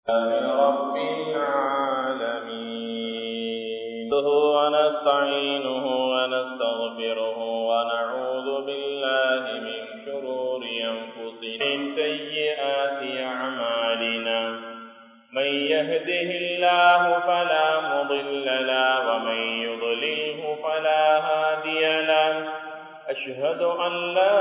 رب العالمين ونستعينه ونستغفره ونعوذ بالله من شرور أنفسنا من سيئات أعمالنا من يهده الله فلا مضل له ومن يضلله فلا هادي له أشهد أن لا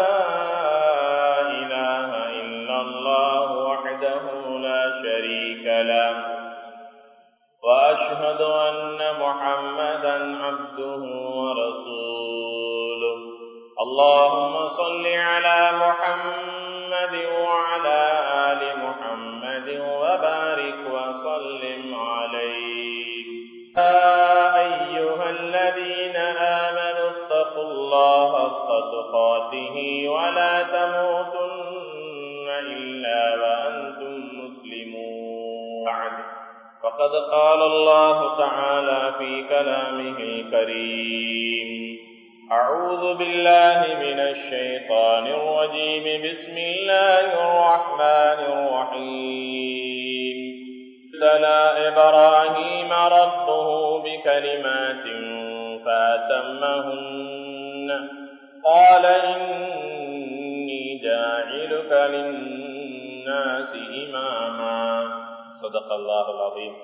إله إلا الله وحده لا شريك له وأشهد أن محمدا عبده ورسوله اللهم صل على محمد وعلى آل محمد وبارك وسلم عليه يا أيها الذين آمنوا اتقوا الله حق تقاته ولا تموتن إلا وأنتم مسلمون فقد قال الله تعالى في كلامه الكريم أعوذ بالله من الشيطان الرجيم بسم الله الرحمن الرحيم ابتلى إبراهيم ربه بكلمات فأتمهن قال إني جاعلك للناس إماما صدق الله العظيم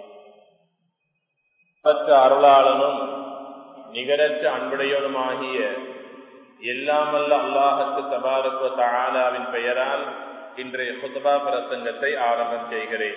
பற்ற அருளாளனும் நிகரற்ற அன்புடையவனுமாகிய எல்லாமல்ல அல்லாஹத்து தபாருக்கு தகாலாவின் பெயரால் இன்றைய குத்தபா பிரசங்கத்தை ஆரம்பம் செய்கிறேன்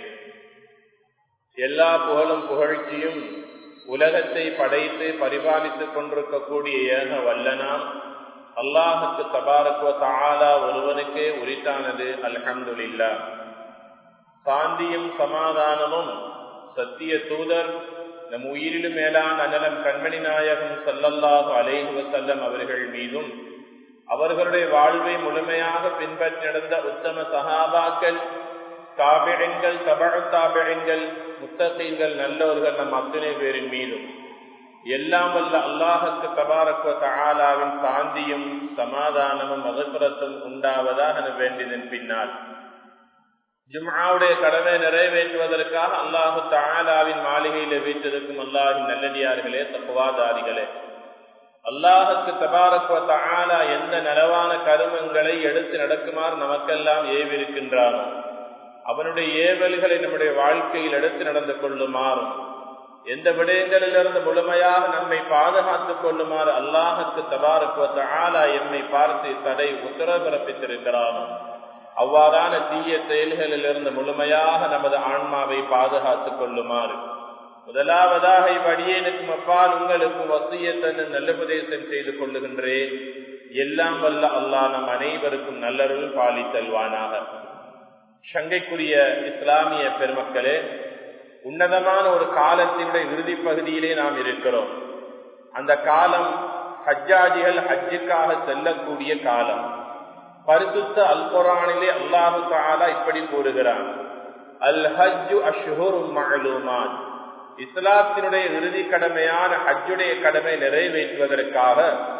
எல்லா புகழும் புகழ்ச்சியும் உலகத்தை படைத்து பரிபாலித்துக் கொண்டிருக்கக்கூடிய ஏக வல்லனாம் அல்லாஹத்து தபாரக்குவ தாலா ஒருவனுக்கே உரித்தானது அல்ஹம்துல்லா சாந்தியும் சமாதானமும் சத்திய தூதர் நம் உயிரிலும் மேலான அனலம் கண்மணி நாயகம் சல்லல்லாஹு அலைஹி வசல்லம் அவர்கள் மீதும் அவர்களுடைய வாழ்வை முழுமையாக பின்பற்றி நடந்த உத்தம சகாபாக்கள் தாபிழங்கள் தபழ தாபிழங்கள் முத்தகங்கள் நல்லவர்கள் நம் அத்தனை பேரின் மீதும் எல்லாம் வல்ல அல்லாஹுக்கு தபாரக்குவ தகாலாவின் சாந்தியும் சமாதானமும் மகப்புறத்தும் உண்டாவதாக வேண்டியதன் பின்னால் ஜும்ஆவுடைய கடமை நிறைவேற்றுவதற்காக அல்லாஹு தாலாவின் மாளிகையில் வீட்டிருக்கும் அல்லாஹின் நல்லடியார்களே தப்புவாதாரிகளே அல்லாஹுக்கு தபாரக்குவ தாலா எந்த நலவான கருமங்களை எடுத்து நடக்குமாறு நமக்கெல்லாம் ஏவிருக்கின்றானோ அவனுடைய ஏவல்களை நம்முடைய வாழ்க்கையில் எடுத்து நடந்து கொள்ளுமாறும் எந்த விடயங்களிலிருந்து முழுமையாக நம்மை பாதுகாத்துக் கொள்ளுமாறு அல்லாஹுக்கு தபாரக்குவத்த ஆலா எம்மை பார்த்து தடை உத்தரவு பிறப்பித்திருக்கிறானோ அவ்வாறான தீய செயல்களிலிருந்து முழுமையாக நமது ஆன்மாவை பாதுகாத்துக் கொள்ளுமாறு முதலாவதாக இவ்வடியேனுக்கும் அப்பால் உங்களுக்கும் வசியத்தன்னு நல்லுபதேசம் செய்து கொள்ளுகின்றேன் எல்லாம் வல்ல அல்லாஹ் நம் அனைவருக்கும் நல்லருள் பாலித்தல்வானாக சங்கைக்குரிய இஸ்லாமிய பெருமக்களே உன்னதமான ஒரு காலத்தினுடைய இறுதி பகுதியிலே நாம் இருக்கிறோம் அந்த காலம் ஹஜ்ஜாஜிகள் ஹஜ்ஜுக்காக செல்லக்கூடிய காலம் பரிசுத்த அல் குரானிலே அல்லாஹு தாலா இப்படி கூறுகிறான் அல் ஹஜ்ஜு அஷ்ஹுர் மஅலூமான் இஸ்லாத்தினுடைய இறுதி கடமையான ஹஜ்ஜுடைய கடமை நிறைவேற்றுவதற்காக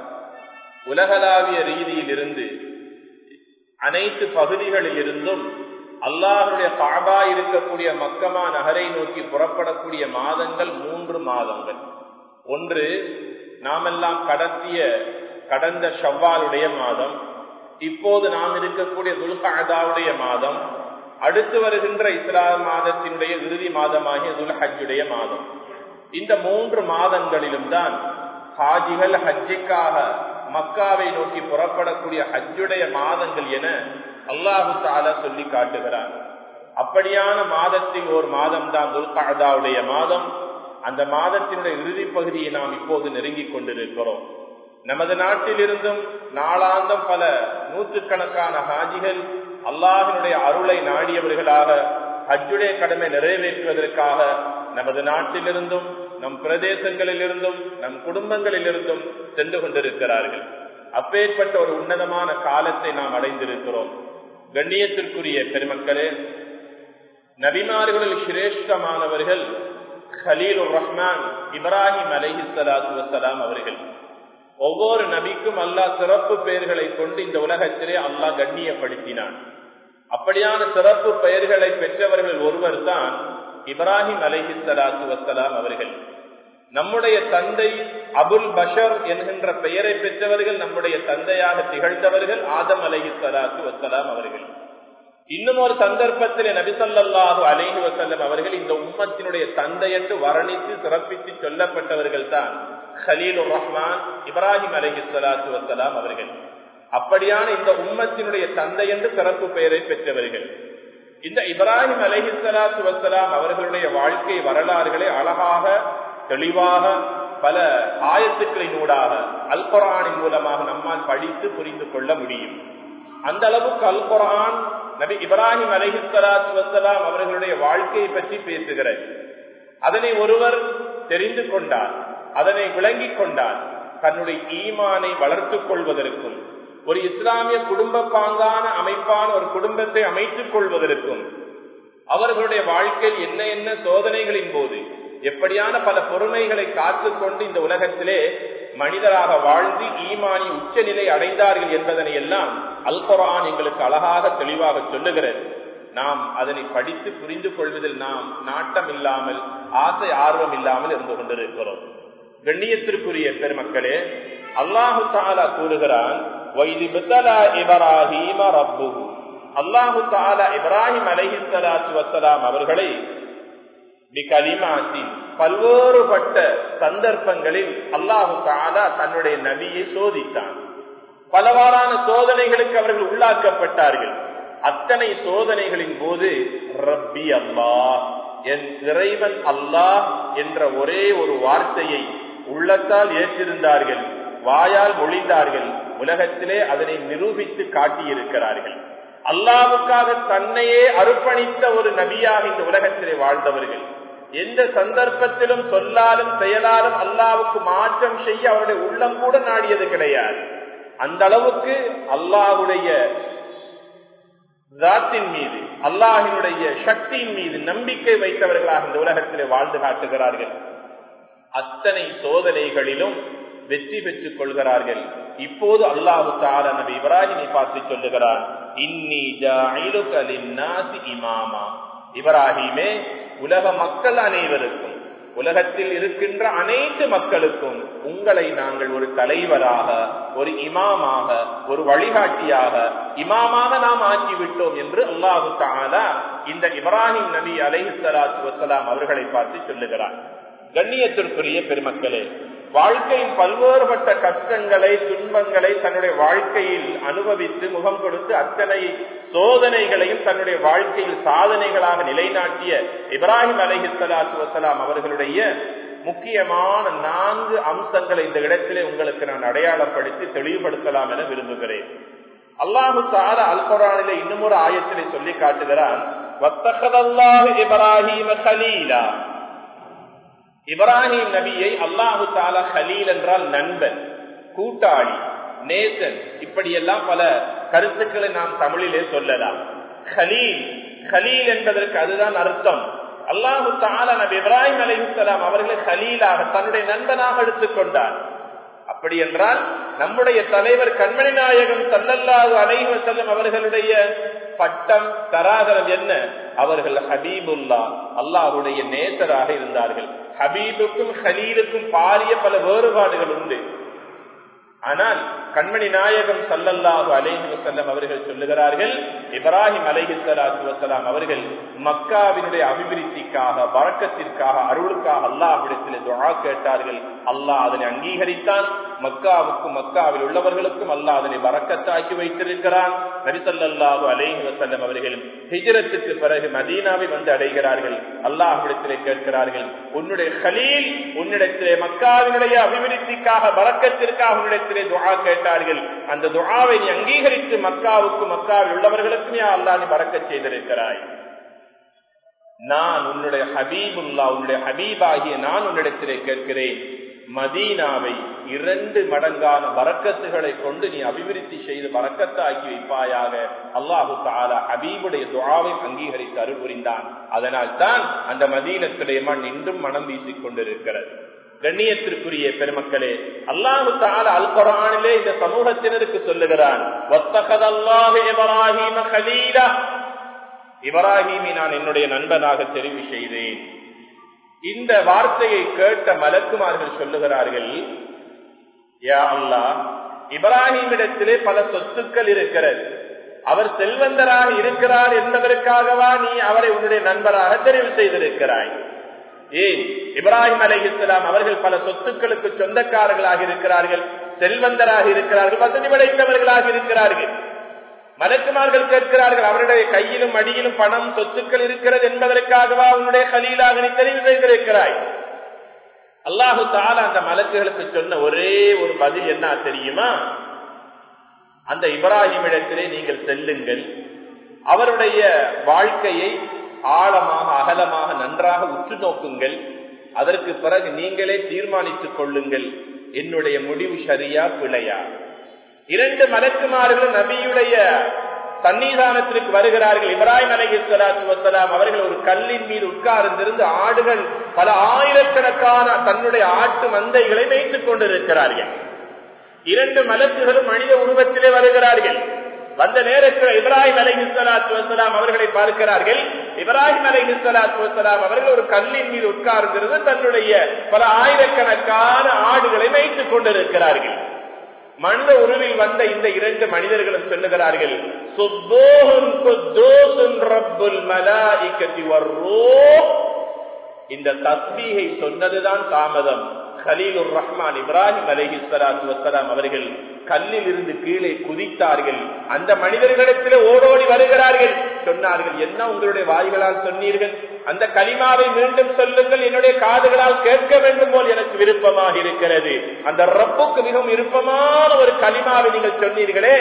உலகளாவிய ரீதியில் இருந்து அனைத்து பகுதிகளில் இருந்தும் அல்லாஹுடைய காபா இருக்கக்கூடிய மக்கமா நகரை நோக்கி புறப்படக்கூடிய மாதங்கள் மூன்று மாதங்கள் ஒன்று நாமெல்லாம் கடத்திய கடந்த ஷவ்வாலுடைய மாதம் இப்போது நாம் இருக்கக்கூடிய துல்காதாவுடைய மாதம் அடுத்து வருகின்ற இஸ்லாம் மாதத்தினுடைய இறுதி மாதமாகிய துல்ஹஜ்ஜுடைய மாதம் இந்த மூன்று மாதங்களிலும் தான் ஹாஜிகள் ஹஜ்ஜிக்காக மக்காவை நோக்கி புறப்படக்கூடிய ஹஜ்ஜுடைய மாதங்கள் என அல்லாஹு தாலா சொல்லி காட்டுகிறார் அப்படியான மாதத்தின் ஒரு மாதம் தான் துல்காதாவுடைய மாதம் அந்த மாதத்தினுடைய இறுதி பகுதியை நாம் இப்போது நெருங்கிக் கொண்டிருக்கிறோம் நமது நாட்டிலிருந்தும் நாளாந்தம் பல நூற்றுக்கணக்கான ஹாஜிகள் அல்லாஹினுடைய அருளை நாடியவர்களாக ஹஜ்ஜுடைய கடமை நிறைவேற்றுவதற்காக நமது நாட்டிலிருந்தும் நம் பிரதேசங்களிலிருந்தும் நம் குடும்பங்களிலிருந்தும் சென்று கொண்டிருக்கிறார்கள் அப்பேற்பட்ட ஒரு உன்னதமான காலத்தை நாம் அடைந்திருக்கிறோம் கண்ணியத்திற்குரிய பெருமக்களே நபிமார்களில் சிரேஷ்டமானவர்கள் ஹலீல் ரஹ்மான் இப்ராஹிம் அலஹி சலாத்து வசலாம் அவர்கள் ஒவ்வொரு நபிக்கும் அல்லாஹ் சிறப்பு பெயர்களை கொண்டு இந்த உலகத்திலே அல்லாஹ் கண்ணியப்படுத்தினான் அப்படியான சிறப்பு பெயர்களை பெற்றவர்கள் ஒருவர் தான் இப்ராஹிம் அலஹி சலாத்து வசலாம் அவர்கள் நம்முடைய தந்தை அபுல் பஷர் என்கின்ற பெயரை பெற்றவர்கள் நம்முடைய தந்தையாக திகழ்ந்தவர்கள் ஆதம் அலஹி சலாத்து வசலாம் அவர்கள் இன்னும் ஒரு சந்தர்ப்பத்தில் நபிசல்லாஹு அலேஹி வசல்லம் அவர்கள் இந்த உம்மத்தினுடைய தந்தை என்று வர்ணித்து சிறப்பித்து சொல்லப்பட்டவர்கள் தான் ஹலீலுர் ரஹ்மான் இப்ராஹிம் அலஹி சலாத்து வசலாம் அவர்கள் அப்படியான இந்த உம்மத்தினுடைய தந்தை என்று சிறப்பு பெயரை பெற்றவர்கள் இந்த இப்ராஹிம் அலஹி சலாத்து வசலாம் அவர்களுடைய வாழ்க்கை வரலாறுகளை அழகாக தெளிவாக பல ஆயத்துக்களின் ஊடாக அல் குரானின் மூலமாக நம்மால் படித்து புரிந்து கொள்ள முடியும் அந்த அளவுக்கு அல் குரான் நபி இப்ராஹிம் அலஹி சலாத்து வசலாம் அவர்களுடைய வாழ்க்கையை பற்றி பேசுகிறது அதனை ஒருவர் தெரிந்து கொண்டார் அதனை விளங்கிக் கொண்டார் தன்னுடைய ஈமானை வளர்த்துக் கொள்வதற்கும் ஒரு இஸ்லாமிய குடும்ப பாங்கான அமைப்பான ஒரு குடும்பத்தை அமைத்துக் கொள்வதற்கும் அவர்களுடைய வாழ்க்கையில் என்ன என்ன சோதனைகளின் போது எப்படியான பல பொறுமைகளை காத்துக்கொண்டு இந்த உலகத்திலே மனிதராக வாழ்ந்து ஈமானி உச்சநிலை அடைந்தார்கள் என்பதனை எல்லாம் அல் குரான் எங்களுக்கு அழகாக தெளிவாக சொல்லுகிறது நாம் அதனை படித்து புரிந்து கொள்வதில் நாம் நாட்டம் இல்லாமல் ஆசை ஆர்வம் இல்லாமல் இருந்து கொண்டிருக்கிறோம் கண்ணியத்திற்குரிய பெருமக்களே அல்லாஹு தாலா கூறுகிறான் அல்லாஹு தாலா இப்ராஹிம் அலஹி சலாத்து வசலாம் அவர்களை பல்வேறுபட்ட சந்தர்ப்பங்களில் அல்லாஹு தாலா தன்னுடைய நபியை சோதித்தான் பலவாறான சோதனைகளுக்கு அவர்கள் உள்ளாக்கப்பட்டார்கள் அத்தனை சோதனைகளின் போது ரப்பி அல்லாஹ் என் இறைவன் அல்லாஹ் என்ற ஒரே ஒரு வார்த்தையை உள்ளத்தால் ஏற்றிருந்தார்கள் வாயால் மொழிந்தார்கள் உலகத்திலே அதனை நிரூபித்து காட்டியிருக்கிறார்கள் அல்லாவுக்காக தன்னையே அர்ப்பணித்த ஒரு நபியாக இந்த உலகத்திலே வாழ்ந்தவர்கள் எந்த சந்தர்ப்பத்திலும் சொல்லாலும் செயலாலும் அல்லாவுக்கு மாற்றம் செய்ய அவருடைய உள்ளம் கூட நாடியது கிடையாது அந்த அளவுக்கு அல்லாஹுடைய தாத்தின் மீது அல்லாஹினுடைய சக்தியின் மீது நம்பிக்கை வைத்தவர்களாக இந்த உலகத்திலே வாழ்ந்து காட்டுகிறார்கள் அத்தனை சோதனைகளிலும் வெற்றி பெற்றுக் கொள்கிறார்கள் இப்போது அல்லாஹு தால நபி இப்ராஹிமை பார்த்து சொல்லுகிறான் இன்னி இமாமா இப்ராஹிமே உலக மக்கள் அனைவருக்கும் உலகத்தில் இருக்கின்ற அனைத்து மக்களுக்கும் உங்களை நாங்கள் ஒரு தலைவராக ஒரு இமாமாக ஒரு வழிகாட்டியாக இமாமாக நாம் ஆக்கிவிட்டோம் என்று அல்லாஹு தாலா இந்த இப்ராஹிம் நபி அலை சலாத்து வசலாம் அவர்களை பார்த்து சொல்லுகிறார் கண்ணியத்திற்குரிய பெருமக்களே வாழ்க்கையின் பல்வேறுபட்ட கஷ்டங்களை துன்பங்களை தன்னுடைய வாழ்க்கையில் அனுபவித்து முகம் கொடுத்து அத்தனை சோதனைகளையும் தன்னுடைய வாழ்க்கையில் சாதனைகளாக நிலைநாட்டிய இப்ராஹிம் அலஹி சலாத்து வசலாம் அவர்களுடைய முக்கியமான நான்கு அம்சங்களை இந்த இடத்திலே உங்களுக்கு நான் அடையாளப்படுத்தி தெளிவுபடுத்தலாம் என விரும்புகிறேன் அல்லாஹு தார அல் குரானிலே இன்னும் ஒரு ஆயத்திலே சொல்லி காட்டுகிறான் இப்ராஹிம் ஹலீலா இப்ராஹிம் நபியை அல்லாஹு தாலா ஹலீல் என்றால் நண்பன் கூட்டாளி நேசன் இப்படியெல்லாம் பல கருத்துக்களை நாம் தமிழிலே சொல்லலாம் ஹலீல் ஹலீல் என்பதற்கு அதுதான் அர்த்தம் அல்லாஹு தாலா நபி இப்ராஹிம் அலிஹலாம் அவர்களை ஹலீலாக தன்னுடைய நண்பனாக எடுத்துக்கொண்டார் அப்படி என்றால் நம்முடைய தலைவர் கண்மணி நாயகம் சல்லல்லாஹு அலைஹி வஸல்லம் அவர்களுடைய பட்டம் தராதரம் என்ன அவர்கள் ஹபீபுல்லா அல்லாஹுடைய நேசராக இருந்தார்கள் ஹபீபுக்கும் ஹலீலுக்கும் பாரிய பல வேறுபாடுகள் உண்டு ஆனால் கண்மணி நாயகம் சல்லல்லாஹு அலைஹி வசல்லம் அவர்கள் சொல்லுகிறார்கள் இப்ராஹிம் அலைஹி சலாத்து வசலாம் அவர்கள் மக்காவினுடைய அபிவிருத்திக்காக வரக்கத்திற்காக அருளுக்காக அல்லாஹ்விடத்தில் துஆ கேட்டார்கள் அல்லாஹ் அதனை அங்கீகரித்தான் மக்காவுக்கும் மக்காவில் உள்ளவர்களுக்கும் அல்லாஹ் அதனை வரக்கத்தாக்கி வைத்திருக்கிறான் நபிசல்லாஹு அலைஹி வசல்லம் அவர்கள் ஹிஜரத்துக்கு பிறகு மதீனாவை வந்து அடைகிறார்கள் அல்லாஹ்விடத்திலே கேட்கிறார்கள் உன்னுடைய ஹலீல் உன்னிடத்திலே மக்காவினுடைய அபிவிருத்திக்காக வரக்கத்திற்காக உன்னிடத்திலே துஆ கேட்டார்கள் அந்த துஆவை நீ அங்கீகரித்து மக்காவுக்கும் மக்காவில் உள்ளவர்களுக்கும் யா அல்லாஹ் நீ வரக்கச் செய்திருக்கிறாய் நான் உன்னுடைய ஹபீபுல்லா உன்னுடைய ஹபீபாகிய நான் உன்னிடத்திலே கேட்கிறேன் மதீனாவை இரண்டு மடங்கான வரக்கத்துகளை கொண்டு நீ அபிவிருத்தி செய்து வரக்கத்தாக்கி வைப்பாயாக அல்லாஹு தாலா ஹபீபுடைய துவாவை அங்கீகரித்து அருள் புரிந்தான் அதனால் தான் அந்த மதீனத்துடைய மண் இன்றும் மனம் வீசிக் கொண்டிருக்கிறது கண்ணியத்திற்குரிய பெருமக்களே அல்லாஹு தால அல் குரானிலே இந்த சமூகத்தினருக்கு சொல்லுகிறான் இப்ராஹிமை நான் என்னுடைய நண்பனாக தெரிவு செய்தேன் இந்த வார்த்தையை கேட்ட மலக்குமார்கள் சொல்லுகிறார்கள் யா அல்லா இப்ராஹிமிடத்திலே பல சொத்துக்கள் இருக்கிறது அவர் செல்வந்தராக இருக்கிறார் என்பதற்காகவா நீ அவரை உன்னுடைய நண்பராக தெரிவு செய்திருக்கிறாய் ஏன் இப்ராஹிம் அலை இஸ்லாம் அவர்கள் பல சொத்துக்களுக்கு சொந்தக்காரர்களாக இருக்கிறார்கள் செல்வந்தராக இருக்கிறார்கள் வசதி படைத்தவர்களாக இருக்கிறார்கள் மலக்குமார்கள் கேட்கிறார்கள் அவருடைய கையிலும் அடியிலும் பணம் சொத்துக்கள் இருக்கிறது என்பதற்காகவா உன்னுடைய கலீலாக நீ தெரிவு செய்திருக்கிறாய் அல்லாஹு தால அந்த மலக்குகளுக்கு சொன்ன ஒரே ஒரு பதில் என்ன தெரியுமா அந்த இப்ராஹிமிடத்திலே நீங்கள் செல்லுங்கள் அவருடைய வாழ்க்கையை ஆழமாக அகலமாக நன்றாக உற்று நோக்குங்கள் அதற்கு பிறகு நீங்களே தீர்மானித்துக் கொள்ளுங்கள் என்னுடைய முடிவு சரியா பிழையா இரண்டு மலக்குமார்கள் நபியுடைய சன்னிதானத்திற்கு வருகிறார்கள் இப்ராஹிம் அலஹி சலாத்து வசலாம் அவர்கள் ஒரு கல்லின் மீது உட்கார்ந்திருந்து ஆடுகள் பல ஆயிரக்கணக்கான தன்னுடைய ஆட்டு மந்தைகளை வைத்துக் கொண்டிருக்கிறார்கள் இரண்டு மலக்குகளும் மனித உருவத்திலே வருகிறார்கள் வந்த நேரத்தில் இப்ராஹிம் அலஹி சலாத்து வசலாம் அவர்களை பார்க்கிறார்கள் இப்ராஹிம் அலஹி சலாத்து வசலாம் அவர்கள் ஒரு கல்லின் மீது உட்கார்ந்திருந்து தன்னுடைய பல ஆயிரக்கணக்கான ஆடுகளை வைத்துக் கொண்டிருக்கிறார்கள் மனித உருவில் வந்த இந்த இரண்டு மனிதர்களும் சொல்லுகிறார்கள் இந்த தஸ்மீகை சொன்னதுதான் தாமதம் கலீலுர் ரஹ்மான் இப்ராஹிம் அலஹி சலாத்து வசலாம் அவர்கள் கல்லில் இருந்து கீழே குதித்தார்கள் அந்த மனிதர்களிடத்திலே ஓடோடி வருகிறார்கள் சொன்னார்கள் என்ன உங்களுடைய வாய்களால் சொன்னீர்கள் அந்த களிமாவை மீண்டும் சொல்லுங்கள் என்னுடைய காதுகளால் கேட்க வேண்டும் போல் எனக்கு விருப்பமாக இருக்கிறது அந்த ரப்புக்கு மிகவும் விருப்பமான ஒரு களிமாவை நீங்கள் சொன்னீர்களே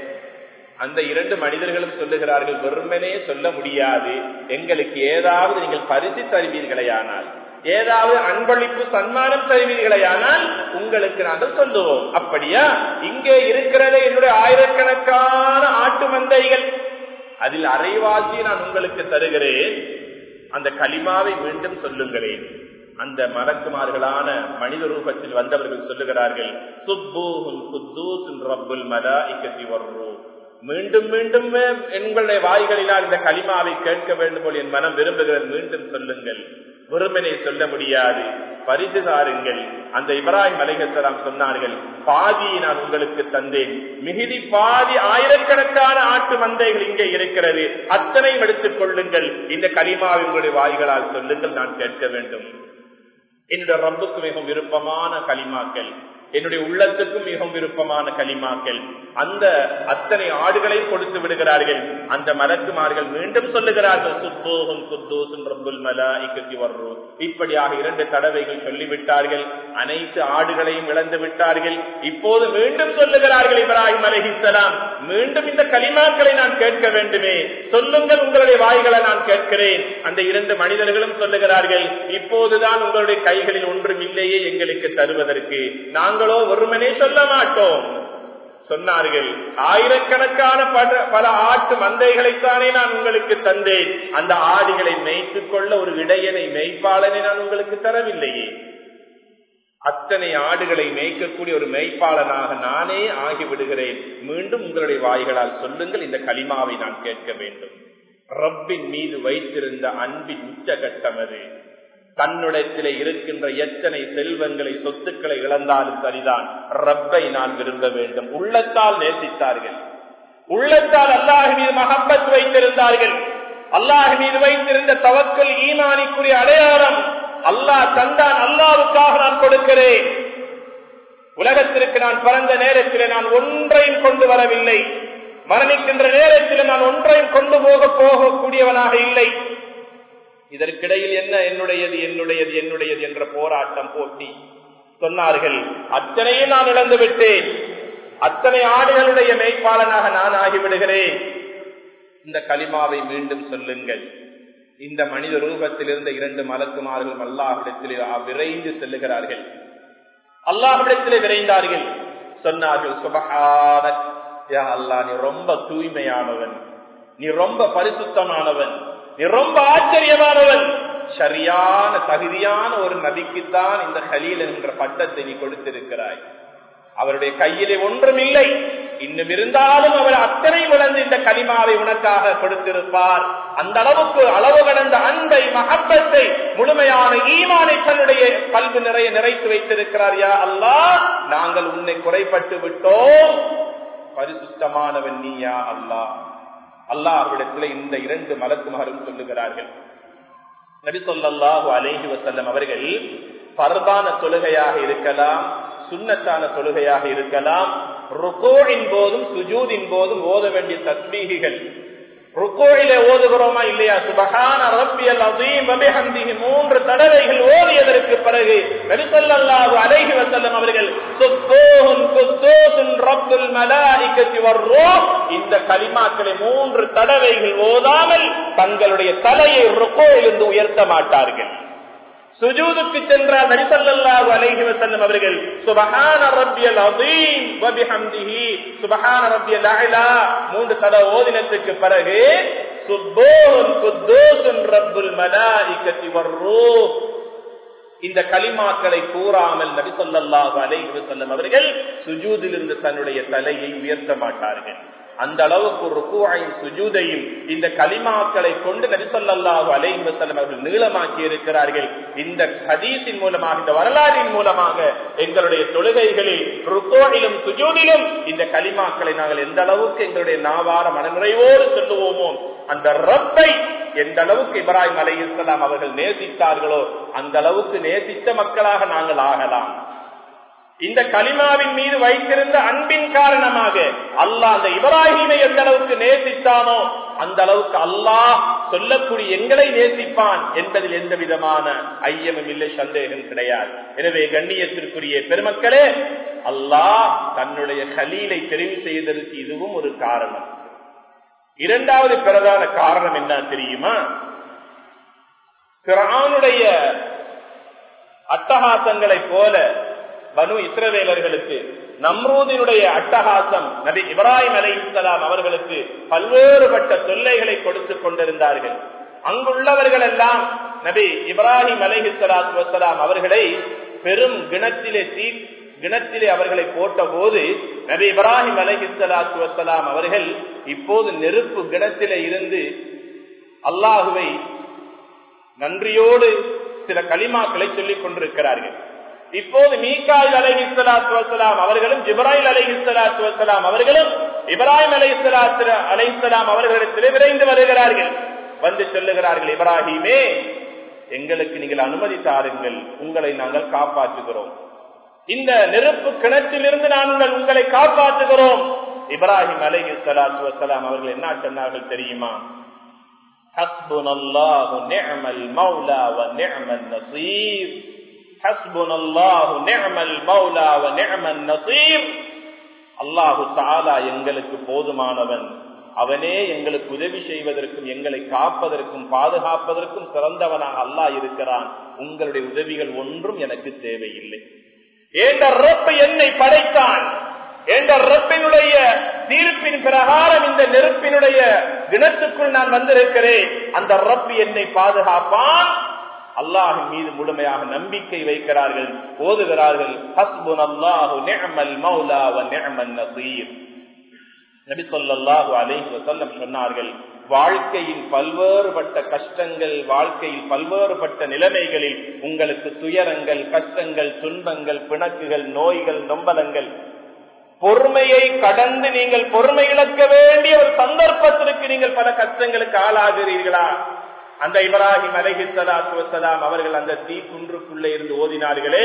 அந்த இரண்டு மனிதர்களும் சொல்லுகிறார்கள் வெறுமனே சொல்ல முடியாது எங்களுக்கு ஏதாவது நீங்கள் பரிசு தருவீர்களேயானால் ஏதாவது அன்பளிப்பு சன்மானம் தருவீர்களேயானால் உங்களுக்கு நாங்கள் சொல்லுவோம் அப்படியா இங்கே இருக்கிறதே என்னுடைய ஆயிரக்கணக்கான ஆட்டு மந்தைகள் அதில் அரைவாசி நான் உங்களுக்கு தருகிறேன் அந்த களிமாவை மீண்டும் சொல்லுங்களேன் அந்த மலக்குமார்களான மனித ரூபத்தில் வந்தவர்கள் சொல்லுகிறார்கள் சுப்பூஹும் குத்தூசுன் ரப்புல் மலாஇக்கத்தி வர்றோம் மீண்டும் மீண்டும் எங்களுடைய வாய்களினால் இந்த களிமாவை கேட்க வேண்டும் போல் என் மனம் விரும்புகிறது மீண்டும் சொல்லுங்கள் வெறுமனை சொல்ல முடியாது பரிசு தாருங்கள் அந்த இப்ராஹிம் அலைஹலாம் சொன்னார்கள் பாதியை நான் உங்களுக்கு தந்தேன் மிகுதி பாதி ஆயிரக்கணக்கான ஆட்டு மந்தைகள் இங்கே இருக்கிறது அத்தனையும் எடுத்துக் கொள்ளுங்கள் இந்த களிமாவை உங்களுடைய வாய்களால் சொல்லுங்கள் நான் கேட்க வேண்டும் என்னுடைய ரப்புக்கு மிகவும் விருப்பமான களிமாக்கள் என்னுடைய உள்ளத்துக்கும் மிகவும் விருப்பமான களிமாக்கள் அந்த அத்தனை ஆடுகளையும் கொடுத்து விடுகிறார்கள் அந்த மலக்குமார்கள் மீண்டும் சொல்லுகிறார்கள் சுத்தோகம் குத்தோசும் ரப்புல் மலாய்க்கு வர்றோம் இப்படியாக இரண்டு தடவைகள் சொல்லிவிட்டார்கள் அனைத்து ஆடுகளையும் இழந்து விட்டார்கள் இப்போது மீண்டும் சொல்லுகிறார்கள் இப்ராஹிம் அலஹிசலாம் மீண்டும் இந்த களிமாக்களை நான் கேட்க வேண்டுமே சொல்லுங்கள் உங்களுடைய வாய்களை நான் கேட்கிறேன் அந்த இரண்டு மனிதர்களும் சொல்லுகிறார்கள் இப்போதுதான் உங்களுடைய கைகளில் ஒன்றும் இல்லையே எங்களுக்கு தருவதற்கு நாங்களோ ஒருமனே சொல்ல மாட்டோம் சொன்னார்கள் ஆயிரக்கணக்கான பல ஆட்டு மந்தைகளைத்தானே நான் உங்களுக்கு தந்தேன் அந்த ஆடுகளை மேய்த்துக் கொள்ள ஒரு இடையனை மேய்ப்பாளனை நான் உங்களுக்கு தரவில்லையே அத்தனை ஆடுகளை மேய்க்கக்கூடிய ஒரு மெய்ப்பாளனாக நானே ஆகிவிடுகிறேன் மீண்டும் உங்களுடைய வாய்களால் சொல்லுங்கள் இந்த களிமாவை நான் கேட்க வேண்டும் ரப்பின் மீது வைத்திருந்த அன்பின் உச்சகட்டம் அது தன்னுடத்திலே இருக்கின்ற எத்தனை செல்வங்களை சொத்துக்களை இழந்தாலும் சரிதான் ரப்பை நான் விரும்ப வேண்டும் உள்ளத்தால் நேசித்தார்கள் உள்ளத்தால் அல்லாஹ் மீது மகப்பத் வைத்திருந்தார்கள் அல்லாஹ் மீது வைத்திருந்த தவக்கல் ஈமானிக்குரிய அடையாளம் அல்லாஹ் தந்தான் அல்லாவுக்காக நான் கொடுக்கிறேன் உலகத்திற்கு நான் பிறந்த நேரத்தில் நான் ஒன்றையும் கொண்டு வரவில்லை மரணிக்கின்ற நேரத்தில் நான் ஒன்றையும் கொண்டு போக போகக்கூடியவனாக இல்லை இதற்கிடையில் என்ன என்னுடையது என்னுடையது என்னுடையது என்ற போராட்டம் போட்டி சொன்னார்கள் அத்தனையும் நான் இழந்து விட்டேன் அத்தனை ஆடுகளுடைய மெய்ப்பாளனாக நான் ஆகிவிடுகிறேன் இந்த களிமாவை மீண்டும் சொல்லுங்கள் இந்த மனித ரூபத்தில் இருந்த இரண்டு மலக்குமார்கள் அல்லாஹிடத்திலே விரைந்து செல்லுகிறார்கள் அல்லாஹிடத்திலே விரைந்தார்கள் சொன்னார்கள் சுபகான அல்லா நீ ரொம்ப தூய்மையானவன் நீ ரொம்ப பரிசுத்தமானவன் நீ ரொம்ப ஆச்சரியமானவன் சரியான தகுதியான ஒரு நபிக்குத்தான் இந்த ஹலீல் என்ற பட்டத்தை நீ கொடுத்திருக்கிறாய் அவருடைய கையிலே ஒன்றும் இல்லை இன்னும் இருந்தாலும் அவர் அத்தனை வளர்ந்து இந்த கலிமாவை உனக்காக கொடுத்திருப்பார் அந்த அளவுக்கு அளவு கடந்த அன்பை மகப்பத்தை முழுமையான ஈமானை தன்னுடைய கல்வி நிறைய நிறைத்து வைத்திருக்கிறார் யா அல்லாஹ் நாங்கள் உன்னை குறைப்பட்டு விட்டோம் பரிசுத்தமானவன் நீயா அல்லாஹ் அல்லாஹ்விடத்தில் இந்த இரண்டு மலக்குமாரும் சொல்லுகிறார்கள் நபி சொல்லாஹு அலேஹி வசல்லம் அவர்கள் பரதான தொழுகையாக இருக்கலாம் சுண்ணத்தான தொழுகையாக இருக்கலாம் ருக்கோவின் போதும் சுஜூதின் போதும் ஓத வேண்டிய தஸ்மீகிகள் ருக்கோயிலே ஓதுகிறோமா இல்லையா சுபகான ரப்பியல் அதீம் வபிஹம்திஹி மூன்று தடவைகள் ஓதியதற்கு பிறகு நபிசல்லாஹு அலைஹி வஸல்லம் அவர்கள் சுத்தூஹுன் குத்தூசுன் ரப்புல் மலாயிகத்தி வர்ரூஹ் இந்த கலிமாக்களை மூன்று தடவைகள் ஓதாமல் தங்களுடைய தலையை ருக்கோயிலிருந்து உயர்த்த மாட்டார்கள் சுஜூதுக்கு சென்றால் நரிசல்லாஹு அலைஹி வஸல்லம் அவர்கள் சுபஹான ரப்பியல் அதீம் வபிஹம்திஹி சுபஹான ரப்பியல் அலா மூன்று தடவை ஓதினத்துக்கு பிறகு சுப்பூன் குத்தூசுன் ரப்புல் மலாயிகத்தி வர்ரூஹ் இந்த களிமாக்களை கூறாமல் நபி சொல்லாஹு அலைஹி வஸல்லம் அவர்கள் சுஜூதிலிருந்து தன்னுடைய தலையை உயர்த்த மாட்டார்கள் அந்த அளவுக்கு ருக்குவையும் சுஜூதையும் இந்த களிமாக்களை கொண்டு நபிசல்லாஹு அலைஹி வஸல்லம் அவர்கள் நீளமாக்கி இருக்கிறார்கள் இந்த ஹதீஸின் மூலமாக இந்த வரலாறின் மூலமாக எங்களுடைய தொழுகைகளில் ருக்கோயிலும் சுஜூதிலும் இந்த களிமாக்களை நாங்கள் எந்த அளவுக்கு எங்களுடைய நாவார மனநிறைவோடு சொல்லுவோமோ அந்த ரப்பை எந்த அளவுக்கு இப்ராஹிம் அலை இஸ்லாம் அவர்கள் நேசித்தார்களோ அந்த அளவுக்கு நேசித்த மக்களாக நாங்கள் ஆகலாம் இந்த கலிமாவின் மீது வைத்திருந்த அன்பின் காரணமாக அல்லாஹ் அந்த இப்ராஹிமை எந்த அளவுக்கு நேசித்தானோ அந்த அளவுக்கு அல்லாஹ் சொல்லக்கூடிய எங்களை நேசிப்பான் என்பதில் எந்த விதமான ஐயமும் இல்லை சந்தேகம் கிடையாது எனவே கண்ணியத்திற்குரிய பெருமக்களே அல்லாஹ் தன்னுடைய கலீலை தெரிவு செய்ததற்கு இதுவும் ஒரு காரணம் இரண்டாவது பிரதான காரணம் என்ன தெரியுமா பிரானுடைய அட்டகாசங்களைப் போல பனு இஸ்ரவேலர்களுக்கு நம்ரூதினுடைய அட்டகாசம் நபி இப்ராஹிம் அலை இஸ்லாம் அவர்களுக்கு பல்வேறுபட்ட தொல்லைகளை கொடுத்துக் கொண்டிருந்தார்கள் அங்குள்ளவர்கள் எல்லாம் நபி இப்ராஹிம் அலை இஸ்லாத்து வசலாம் அவர்களை பெரும் கிணத்திலே தீ கிணத்திலே அவர்களை போட்ட போது நபி இப்ராஹிம் அலை இஸ்லாத்து வசலாம் அவர்கள் இப்போது நெருப்பு கிணத்திலே இருந்து அல்லாஹுவை நன்றியோடு சில களிமாக்களை சொல்லிக் கொண்டிருக்கிறார்கள் இப்போது மீகாயில் அலை இஸ்லாத்து வசலாம் அவர்களும் ஜிப்ராஹில் அலை இஸ்லாத்து வசலாம் அவர்களும் இப்ராஹிம் அலை இஸ்லாத்து அலை இஸ்லாம் அவர்களிடத்திலே விரைந்து வருகிறார்கள் வந்து சொல்லுகிறார்கள் இப்ராஹிமே எங்களுக்கு நீங்கள் அனுமதி தாருங்கள் உங்களை நாங்கள் காப்பாற்றுகிறோம் இந்த நெருப்பு கிணற்றிலிருந்து நாங்கள் உங்களை காப்பாற்றுகிறோம் இப்ராஹிம் அலை இஸ்லாத்து வசலாம் அவர்கள் என்ன சொன்னார்கள் தெரியுமா حسبنا الله نعم المولى ونعم النصير حسبنا الله نعم المولى ونعم النصير அல்லாஹு தாலா எங்களுக்கு போதுமானவன் அவனே எங்களுக்கு உதவி செய்வதற்கும் எங்களை காப்பதற்கும் பாதுகாப்பதற்கும் சிறந்தவனாக அல்லாஹ் இருக்கிறான் உங்களுடைய உதவிகள் ஒன்றும் எனக்கு தேவையில்லை ஏண்ட ரப்ப என்னை படைத்தான் என்ற ரப்பினுடைய தீர்ப்பின் பிரகாரம் இந்த நெருப்பினுடைய தினத்துக்குள் நான் வந்திருக்கிறேன் அந்த ரப்பி என்னை பாதுகாப்பான் அல்லாஹின் மீது முழுமையாக நம்பிக்கை வைக்கிறார்கள் ஓதுகிறார்கள் ஹஸ்புன் அல்லாஹு நிஅமல் மௌலா வ நிஅமன் நசீர் நபி ஸல்லல்லாஹு அலைஹி வஸல்லம் சொன்னார்கள் வாழ்க்கையின் பல்வேறுபட்ட கஷ்டங்கள் வாழ்க்கையில் பல்வேறுபட்ட நிலைமைகளில் உங்களுக்கு துயரங்கள் கஷ்டங்கள் துன்பங்கள் பிணக்குகள் நோய்கள் நொம்பலங்கள் பொறுமையை கடந்து நீங்கள் பொறுமை இழக்க வேண்டிய ஒரு சந்தர்ப்பத்திற்கு நீங்கள் பல கஷ்டங்களுக்கு ஆளாகிறீர்களா அந்த இப்ராஹிம் அலஹி சலாத்து வசலாம் அவர்கள் அந்த தீ குன்றுக்குள்ளே இருந்து ஓதினார்களே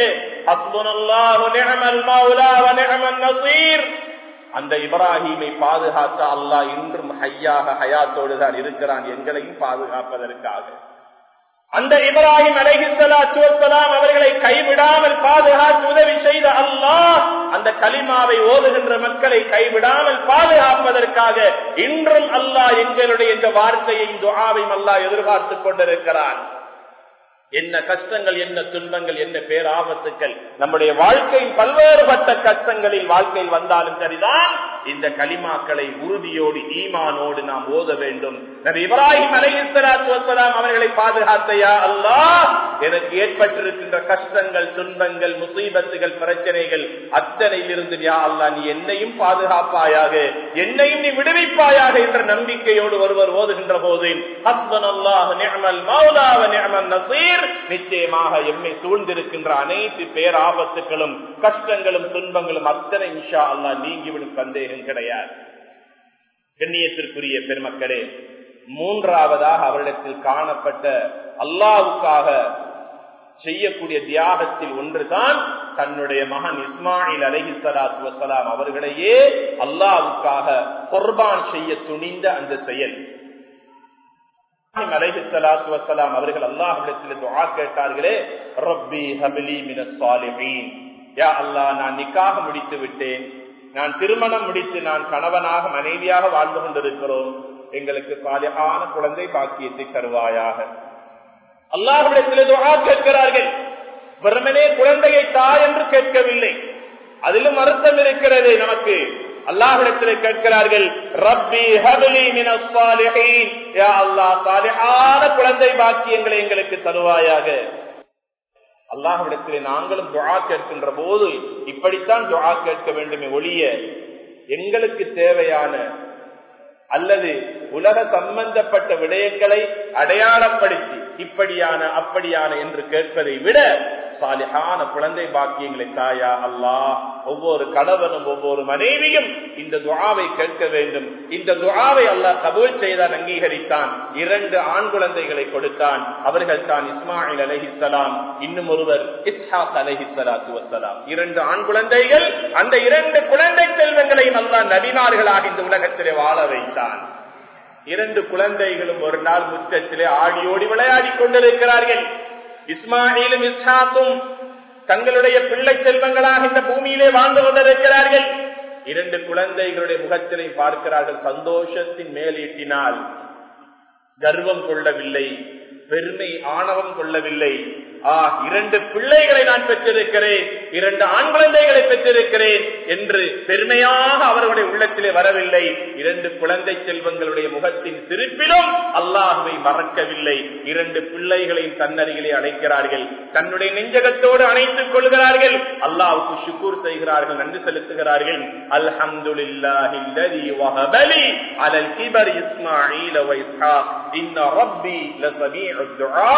அந்த இப்ராஹிமை பாதுகாத்த அல்லாஹ் இன்றும் ஹையாக ஹயாத்தோடு தான் இருக்கிறான் எங்களையும் பாதுகாப்பதற்காக அந்த இப்ராஹிம் அலைஹிஸ்லாம் அவர்களை கைவிடாமல் பாதுகாத்து உதவி செய்த அல்லாஹ் அந்த கலிமாவை ஓதுகின்ற மக்களை கைவிடாமல் பாதுகாப்பதற்காக இன்றும் அல்லாஹ் எங்களுடைய இந்த வார்த்தையை துஆவையும் அல்லாஹ் எதிர்பார்த்துக் கொண்டிருக்கிறான் என்ன கஷ்டங்கள் என்ன துன்பங்கள் என்ன பேராபத்துக்கள் நம்முடைய வாழ்க்கையின் பல்வேறுபட்ட கஷ்டங்களில் வாழ்க்கையில் வந்தாலும் சரிதான் இந்த களிமாக்களை உறுதியோடு ஈமானோடு நாம் ஓத வேண்டும் நபி இப்ராஹிம் அலைஹிஸ்ஸலாத்து வஸ்ஸலாம் அவர்களை பாதுகாத்தையா அல்லாஹ் எனக்கு ஏற்பட்டிருக்கின்ற கஷ்டங்கள் துன்பங்கள் முசீபத்துகள் பிரச்சனைகள் அத்தனையிலிருந்து யா அல்லா நீ என்னையும் பாதுகாப்பாயாக என்னையும் நீ விடுவிப்பாயாக என்ற நம்பிக்கையோடு ஒருவர் ஓதுகின்ற போது ஹஸ்பன் அல்லாஹ் நிஅமல் மௌலா வ நிஅமன் நசீர் நிச்சயமாக எம்மை சூழ்ந்திருக்கின்ற அனைத்து பேராபத்துகளும் கஷ்டங்களும் துன்பங்களும் அத்தனை இன்ஷா அல்லாஹ் நீங்கிவிடும் சந்தேகம் கிடையாது கண்ணியத்திற்குரிய பெருமக்களே மூன்றாவதாக அவரிடத்தில் காணப்பட்ட அல்லாவுக்காக செய்யக்கூடிய தியாகத்தில் ஒன்றுதான் தன்னுடைய மகன் இஸ்மாயில் அலஹி சலாத்து வசலாம் அவர்களையே அல்லாவுக்காக குர்பான் செய்ய துணிந்த அந்த செயல் அலஹி சலாத்து வசலாம் அவர்கள் அல்லாஹிடத்தில் துவா கேட்டார்களே ரப்பி ஹபிலி மின சாலிஹீன் யா அல்லாஹ் நான் நிக்காக முடித்து விட்டேன் நான் திருமணம் முடித்து நான் கணவனாக மனைவியாக வாழ்ந்து கொண்டிருக்கிறோம் எங்களுக்கு சாலியான குழந்தை பாக்கியத்தை தருவாயாக அல்லாஹிடத்தில் துவா கேட்கிறார்கள் வெறுமனே குழந்தையை தா என்று கேட்கவில்லை அதிலும் அர்த்தம் இருக்கிறது நமக்கு அல்லாஹிடத்தில் கேட்கிறார்கள் ரப்பி ஹபிலி மின சாலிஹீன் யா அல்லாஹ் சாலிஹான குழந்தை பாக்கியங்களை எங்களுக்கு தருவாயாக அல்லாஹ்விடத்திலே நாங்களும் துவா கேட்கின்ற போது இப்படித்தான் துவா கேட்க வேண்டுமே ஒழிய எங்களுக்கு தேவையான அல்லது உலக சம்பந்தப்பட்ட விடயங்களை அடையாளப்படுத்தி இப்படியான அப்படியான என்று கேட்பதை விட சாலிஹான குழந்தை பாக்கியங்களை தாயா அல்லாஹ் ஒவ்வொரு கணவனும் ஒவ்வொரு மனைவியும் இந்த துவாவை கேட்க வேண்டும் இந்த துவாவை அல்லாஹ் கபூல் செய்தான் அங்கீகரித்தான் இரண்டு ஆண் குழந்தைகளை கொடுத்தான் அவர்கள் தான் இஸ்மாயில் அலஹிசலாம் இன்னும் ஒருவர் இஸ்ஹாக் அலஹிசலாத்து வசலாம் இரண்டு ஆண் குழந்தைகள் அந்த இரண்டு குழந்தை செல்வங்களையும் அல்லாஹ் நபிமார்களாக இந்த உலகத்திலே வாழ வைத்தான் இரண்டு குழந்தைகளும் ஒரு நாள் முற்றத்திலே ஆடியோடி விளையாடி கொண்டிருக்கிறார்கள் இஸ்மாயிலும் இஸ்ஹாக்கும் தங்களுடைய பிள்ளை செல்வங்களாக இந்த பூமியிலே வாழ்ந்து கொண்டிருக்கிறார்கள் இரண்டு குழந்தைகளுடைய முகத்தினை பார்க்கிறார்கள் சந்தோஷத்தின் மேலீட்டினால் கர்வம் கொள்ளவில்லை பெருமை ஆணவம் கொள்ளவில்லை ஆ இரண்டு பிள்ளைகளை நான் பெற்றிருக்கிறேன் இரண்டு ஆண் குழந்தைகளை பெற்றிருக்கிறேன் என்று பெருமையாக அவர்களுடைய உள்ளத்திலே வரவில்லை இரண்டு குழந்தை செல்வங்களுடைய முகத்தின் சிரிப்பிலும் அல்லாஹுவை மறக்கவில்லை இரண்டு பிள்ளைகளையும் தன்னருகிலே அழைக்கிறார்கள் தன்னுடைய நெஞ்சகத்தோடு அணைத்துக் கொள்கிறார்கள் அல்லாவுக்கு சுக்கூர் செய்கிறார்கள் நன்றி செலுத்துகிறார்கள் அல்ஹம்துலில்லாஹி அலல் கிபர் இஸ்மாயில் இன்ன ரப்பி லசமீஉ துஆ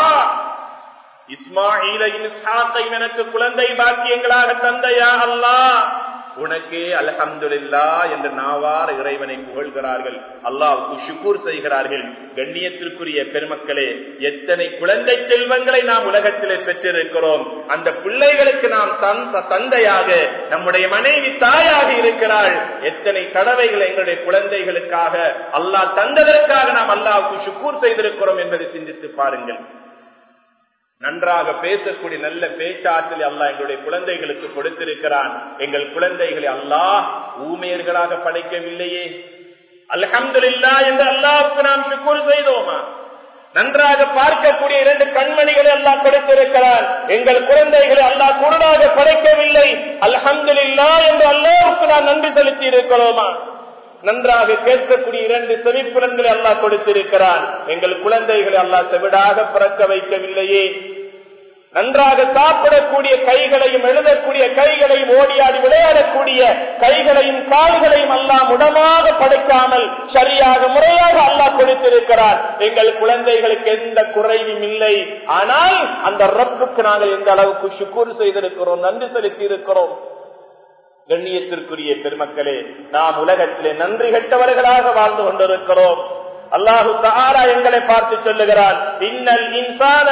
இஸ்மாயிலையும் இஸ்ஹாக்கையும் எனக்கு குழந்தை பாக்கியங்களாக தந்தையா அல்லாஹ் உனக்கே அல்ஹம்துலில்லா என்று நாவார இறைவனை புகழ்கிறார்கள் அல்லாவுக்கு ஷுக்கூர் செய்கிறார்கள் கண்ணியத்திற்குரிய பெருமக்களே எத்தனை குழந்தை செல்வங்களை நாம் உலகத்திலே பெற்றிருக்கிறோம் அந்த பிள்ளைகளுக்கு நாம் தந்தையாக நம்முடைய மனைவி தாயாக இருக்கிறாள் எத்தனை கடவைகள் எங்களுடைய குழந்தைகளுக்காக அல்லாஹ் தந்ததற்காக நாம் அல்லாவுக்கு ஷுக்கூர் செய்திருக்கிறோம் என்பதை சிந்தித்து பாருங்கள் நன்றாக பேசக்கூடிய நல்ல பேச்சாற்றலை அல்லாஹ் எங்களுடைய குழந்தைகளுக்கு கொடுத்திருக்கிறான் எங்கள் குழந்தைகளை அல்லாஹ் ஊமையர்களாக படைக்கவில்லையே அல்ஹம்துலில்லா என்று அல்லாவுக்கு நாம் சுக்கூர் செய்தோமா நன்றாக பார்க்கக்கூடிய இரண்டு கண்மணிகளை அல்லாஹ் கொடுத்திருக்கிறார் எங்கள் குழந்தைகளை அல்லாஹ் குருடாக படைக்கவில்லை அல்ஹம்துலில்லா என்று அல்லாவுக்கு நாம் நன்றி செலுத்தி இருக்கிறோமா நன்றாக கேட்கக்கூடிய இரண்டு செவிப்புலன்களை அல்லாஹ் கொடுத்திருக்கிறான் எங்கள் குழந்தைகளை அல்லாஹ் செவிடாக பிறக்க வைக்கவில்லையே நன்றாக சாப்பிடக்கூடிய கைகளையும் எழுதக்கூடிய கைகளையும் ஓடியாடி விளையாடக்கூடிய கைகளையும் கால்களையும் அல்லாஹ் முடமாக படைக்காமல் சரியாக முறையாக அல்லாஹ் கொடுத்திருக்கிறார் எங்கள் குழந்தைகளுக்கு எந்த குறைவும் இல்லை ஆனால் அந்த ரப்புக்கு நாங்கள் எந்த அளவுக்கு சுக்கூர் செய்திருக்கிறோம் நன்றி செலுத்தி இருக்கிறோம் கண்ணியத்திற்குரிய பெருமக்களே நாம் உலகத்திலே நன்றி கெட்டவர்களாக வாழ்ந்து கொண்டிருக்கிறோம் அல்லாஹு தாரா எங்களை பார்த்து சொல்லுகிறான் இன்னல் இன்சான்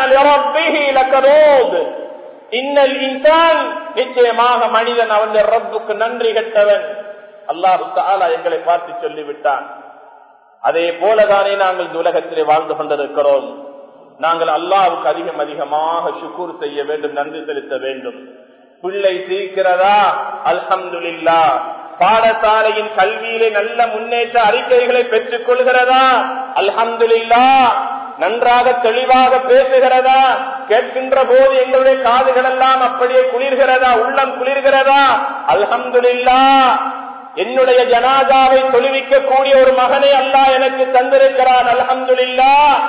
இன்னல் இன்சான் நிச்சயமாக மனிதன் அவன் ரப்புக்கு நன்றி கெட்டவன் அல்லாஹு தாலா எங்களை பார்த்து சொல்லிவிட்டான் அதே போலதானே நாங்கள் இந்த உலகத்திலே வாழ்ந்து கொண்டிருக்கிறோம் நாங்கள் அல்லாவுக்கு அதிகம் அதிகமாக சுக்கூர் செய்ய வேண்டும் நன்றி செலுத்த வேண்டும் பிள்ளை தீர்க்கிறதா அல்ஹம்துல்லா பாடசாலையின் கல்வியிலே நல்ல முன்னேற்ற அறிக்கைகளை பெற்றுக் கொள்கிறதா அல்ஹம்துல்லா நன்றாக தெளிவாக பேசுகிறதா கேட்கின்ற போது எங்களுடைய காதுகள் எல்லாம் அப்படியே குளிர்கிறதா உள்ளம் குளிர்கிறதா அல்ஹம்துல்லா என்னுடைய ஜனாதாவை தொழுவிக்க கூடிய ஒரு மகனை அல்லா எனக்கு தந்திருக்கிறான் அல்ஹம்துல்லா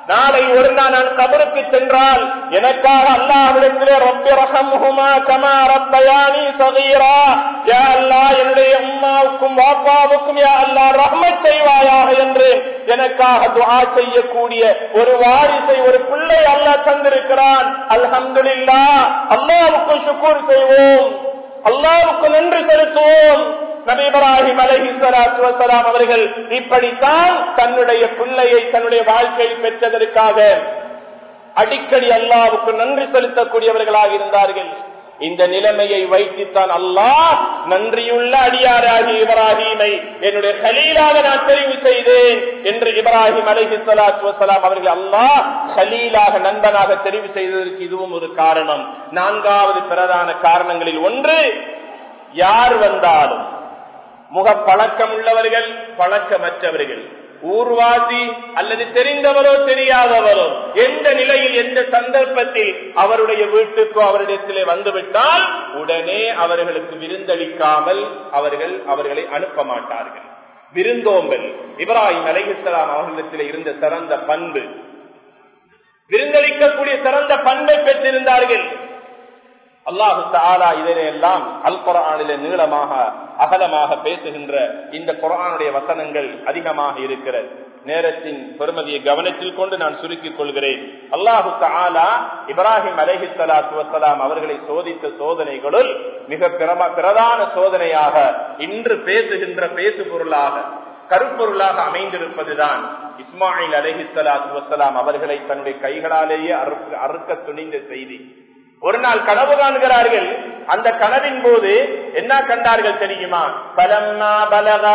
நாளை ஒரு நாள் நான் கபருக்கு சென்றால் எனக்காக அல்லாவிடத்திலே ரப்பி ரஹம்ஹுமா கமா ரப்பயானி சகீரா யா அல்லாஹ் என்னுடைய உம்மாவுக்கும் வாப்பாவுக்கும் யா அல்லாஹ் ரஹ்மத் செய்வாயாக என்று எனக்காக துஆ செய்யக்கூடிய ஒரு வாரிசை ஒரு பிள்ளை அல்லாஹ் தந்திருக்கிறான் அல்ஹம்துலில்லாஹ் அல்லாஹ்வுக்கு ஷுக்ர் செய்வோம் அல்லாஹ்வுக்கு நன்றி செலுத்துவோம் நபி இப்ராஹிம் அலஹி சலாத்து வசலாம் அவர்கள் இப்படித்தான் தன்னுடைய பிள்ளையை தன்னுடைய வாழ்க்கையில் பெற்றதற்காக அடிக்கடி அல்லாவுக்கு நன்றி செலுத்தக்கூடியவர்களாக இருந்தார்கள் இந்த நிலைமையை வைத்துத்தான் அல்லாஹ் நன்றியுள்ள அடியாராகி இப்ராஹிமை என்னுடைய ஹலீலாக நான் தெரிவு செய்தேன் என்று இப்ராஹிம் அலஹி சலாத்து வசலாம் அவர்கள் அல்லாஹ் ஹலீலாக நண்பனாக தெரிவு செய்ததற்கு இதுவும் ஒரு காரணம் நான்காவது பிரதான காரணங்களில் ஒன்று யார் வந்தாலும் முக பழக்கம் உள்ளவர்கள் பழக்கமற்றவர்கள் ஊர்வாசி அல்லது தெரிந்தவரோ தெரியாதவரோ எந்த நிலையில் எந்த சந்தர்ப்பத்தில் அவருடைய வீட்டுக்கோ அவரிடத்திலே வந்துவிட்டால் உடனே அவர்களுக்கு விருந்தளிக்காமல் அவர்கள் அவர்களை அனுப்ப மாட்டார்கள் விருந்தோம்பல் இப்ராஹிம் அலைஹிஸ்லாம் அவர்களிடத்தில் இருந்த சிறந்த பண்பு விருந்தளிக்கக்கூடிய சிறந்த பண்பை பெற்றிருந்தார்கள் அல்லாஹு தாலா இதனையெல்லாம் அல் குரானில நீளமாக அகலமாக பேசுகின்ற இந்த குரானுடைய வசனங்கள் அதிகமாக இருக்கிறது நேரத்தின் பெருமதியை கவனத்தில் கொண்டு நான் சுருக்கிக் கொள்கிறேன் அல்லாஹு தாலா இப்ராஹிம் அலஹி சலாத்து வசலாம் அவர்களை சோதித்த சோதனைகளுள் மிக பிரதான சோதனையாக இன்று பேசுகின்ற பேசு பொருளாக கருப்பொருளாக அமைந்திருப்பதுதான் இஸ்மாயில் அலஹி சலாத்து வசலாம் அவர்களை தன்னுடைய கைகளாலேயே அறுக்க துணிந்த செய்தி ஒரு நாள் கனவு காண்கிறார்கள் அந்த கனவின் போது என்ன கண்டார்கள் தெரியுமா பலம்மா பலக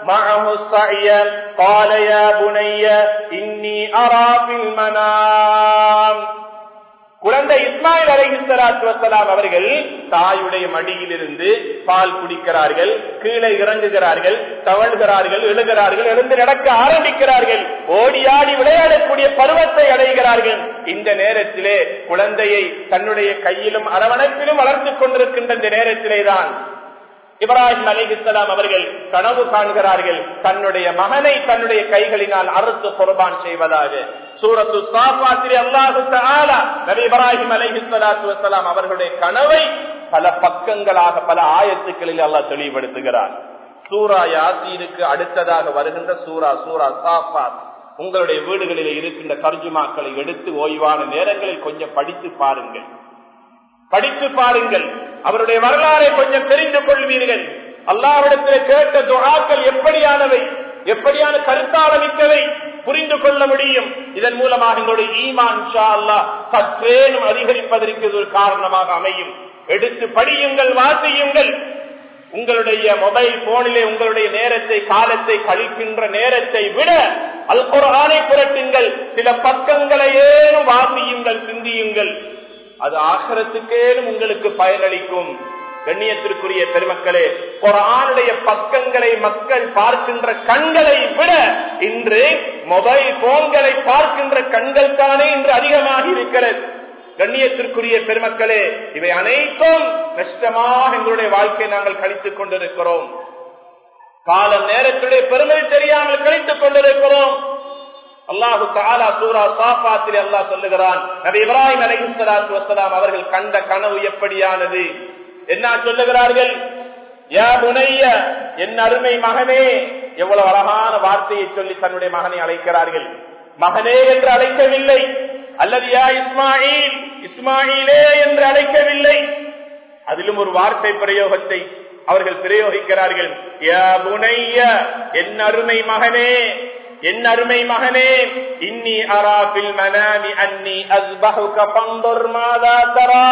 காலய புனைய இன்னி அராபில் மனாம் குழந்தை இஸ்மாயில் அலைஹிஸ்லாத்து வசலாம் அவர்கள் தாயுடைய மடியிலிருந்து பால் குடிக்கிறார்கள் கீழே இறங்குகிறார்கள் தவழ்கிறார்கள் எழுகிறார்கள் எழுந்து நடக்க ஆரம்பிக்கிறார்கள் ஓடி ஆடி விளையாடக்கூடிய பருவத்தை அடைகிறார்கள் இந்த நேரத்திலே குழந்தையை தன்னுடைய கையிலும் அரவணைப்பிலும் வளர்த்துக் கொண்டிருக்கின்ற இந்த நேரத்திலே தான் இப்ராஹிம் அலிஹிஸ்லாம் அவர்கள் கனவு காண்கிறார்கள் தன்னுடைய மகனை தன்னுடைய கைகளினால் அறுத்து குர்பான் செய்வதாக சூரத்து சாபாத்திரி அல்லாஹு நபி இப்ராஹிம் அலிஹிஸ்லாத்து வசலாம் அவர்களுடைய கனவை பல பக்கங்களாக பல ஆயத்துக்களில் அல்லாஹ் தெளிவுபடுத்துகிறார் சூரா யாசீனுக்கு அடுத்ததாக வருகின்ற சூரா சூரா சாபாத் உங்களுடைய வீடுகளில் இருக்கின்ற தர்ஜுமாக்களை எடுத்து ஓய்வான நேரங்களில் கொஞ்சம் படித்து பாருங்கள் படித்து பாருங்கள் அவருடைய வரலாறை கொஞ்சம் தெரிந்து கொள்வீர்கள் அல்லாவிடத்தில் கேட்ட துகாக்கள் எப்படியானவை எப்படியான கருத்தாளமிக்கவை புரிந்து கொள்ள முடியும் இதன் மூலமாக எங்களுடைய ஈமான் அல்லா சற்றேனும் அதிகரிப்பதற்கு ஒரு காரணமாக அமையும் எடுத்து படியுங்கள் வாசியுங்கள் உங்களுடைய மொபைல் போனிலே உங்களுடைய நேரத்தை காலத்தை கழிக்கின்ற நேரத்தை விட அல் குரானை புரட்டுங்கள் சில பக்கங்களை ஏனும் வாசியுங்கள் சிந்தியுங்கள் அது ஆகரத்துக்கேனும் உங்களுக்கு பயனளிக்கும் கண்ணியத்திற்குரிய பெருமக்களே குரானுடைய பக்கங்களை மக்கள் பார்க்கின்ற கண்களை விட இன்று மொபைல் போன்களை பார்க்கின்ற கண்கள் தானே இன்று அதிகமாக இருக்கிறது கண்ணியத்திற்குரிய பெருமக்களே இவை அனைத்தும் நஷ்டமாக எங்களுடைய வாழ்க்கையை நாங்கள் கழித்துக் கொண்டிருக்கிறோம் காலம் நேரத்துடைய பெருமை தெரியாமல் கழித்துக் கொண்டிருக்கிறோம் அல்லாஹு தாலா சூரா சாபாத்திரி அல்லாஹ் சொல்லுகிறான் நபி இப்ராஹிம் அலைஹிஸ்ஸலாத்து வஸ்ஸலாம் அவர்கள் கண்ட கனவு எப்படியானது என்ன சொல்லுகிறார்கள் யா புனைய என் அருமை மகனே எவ்வளவு அழகான வார்த்தையை சொல்லி தன்னுடைய மகனை அழைக்கிறார்கள் மகனே என்று அழைக்கவில்லை அல்லது யா இஸ்மாயில் இஸ்மாயிலே என்று அழைக்கவில்லை அதிலும் ஒரு வார்த்தை பிரயோகத்தை அவர்கள் பிரயோகிக்கிறார்கள் யா புனைய என் அருமை மகனே என் அருமை மகனே இன்னி அராபில் மனாமி அன்னி அஸ்பஹுக பந்தொர் மாதா தரா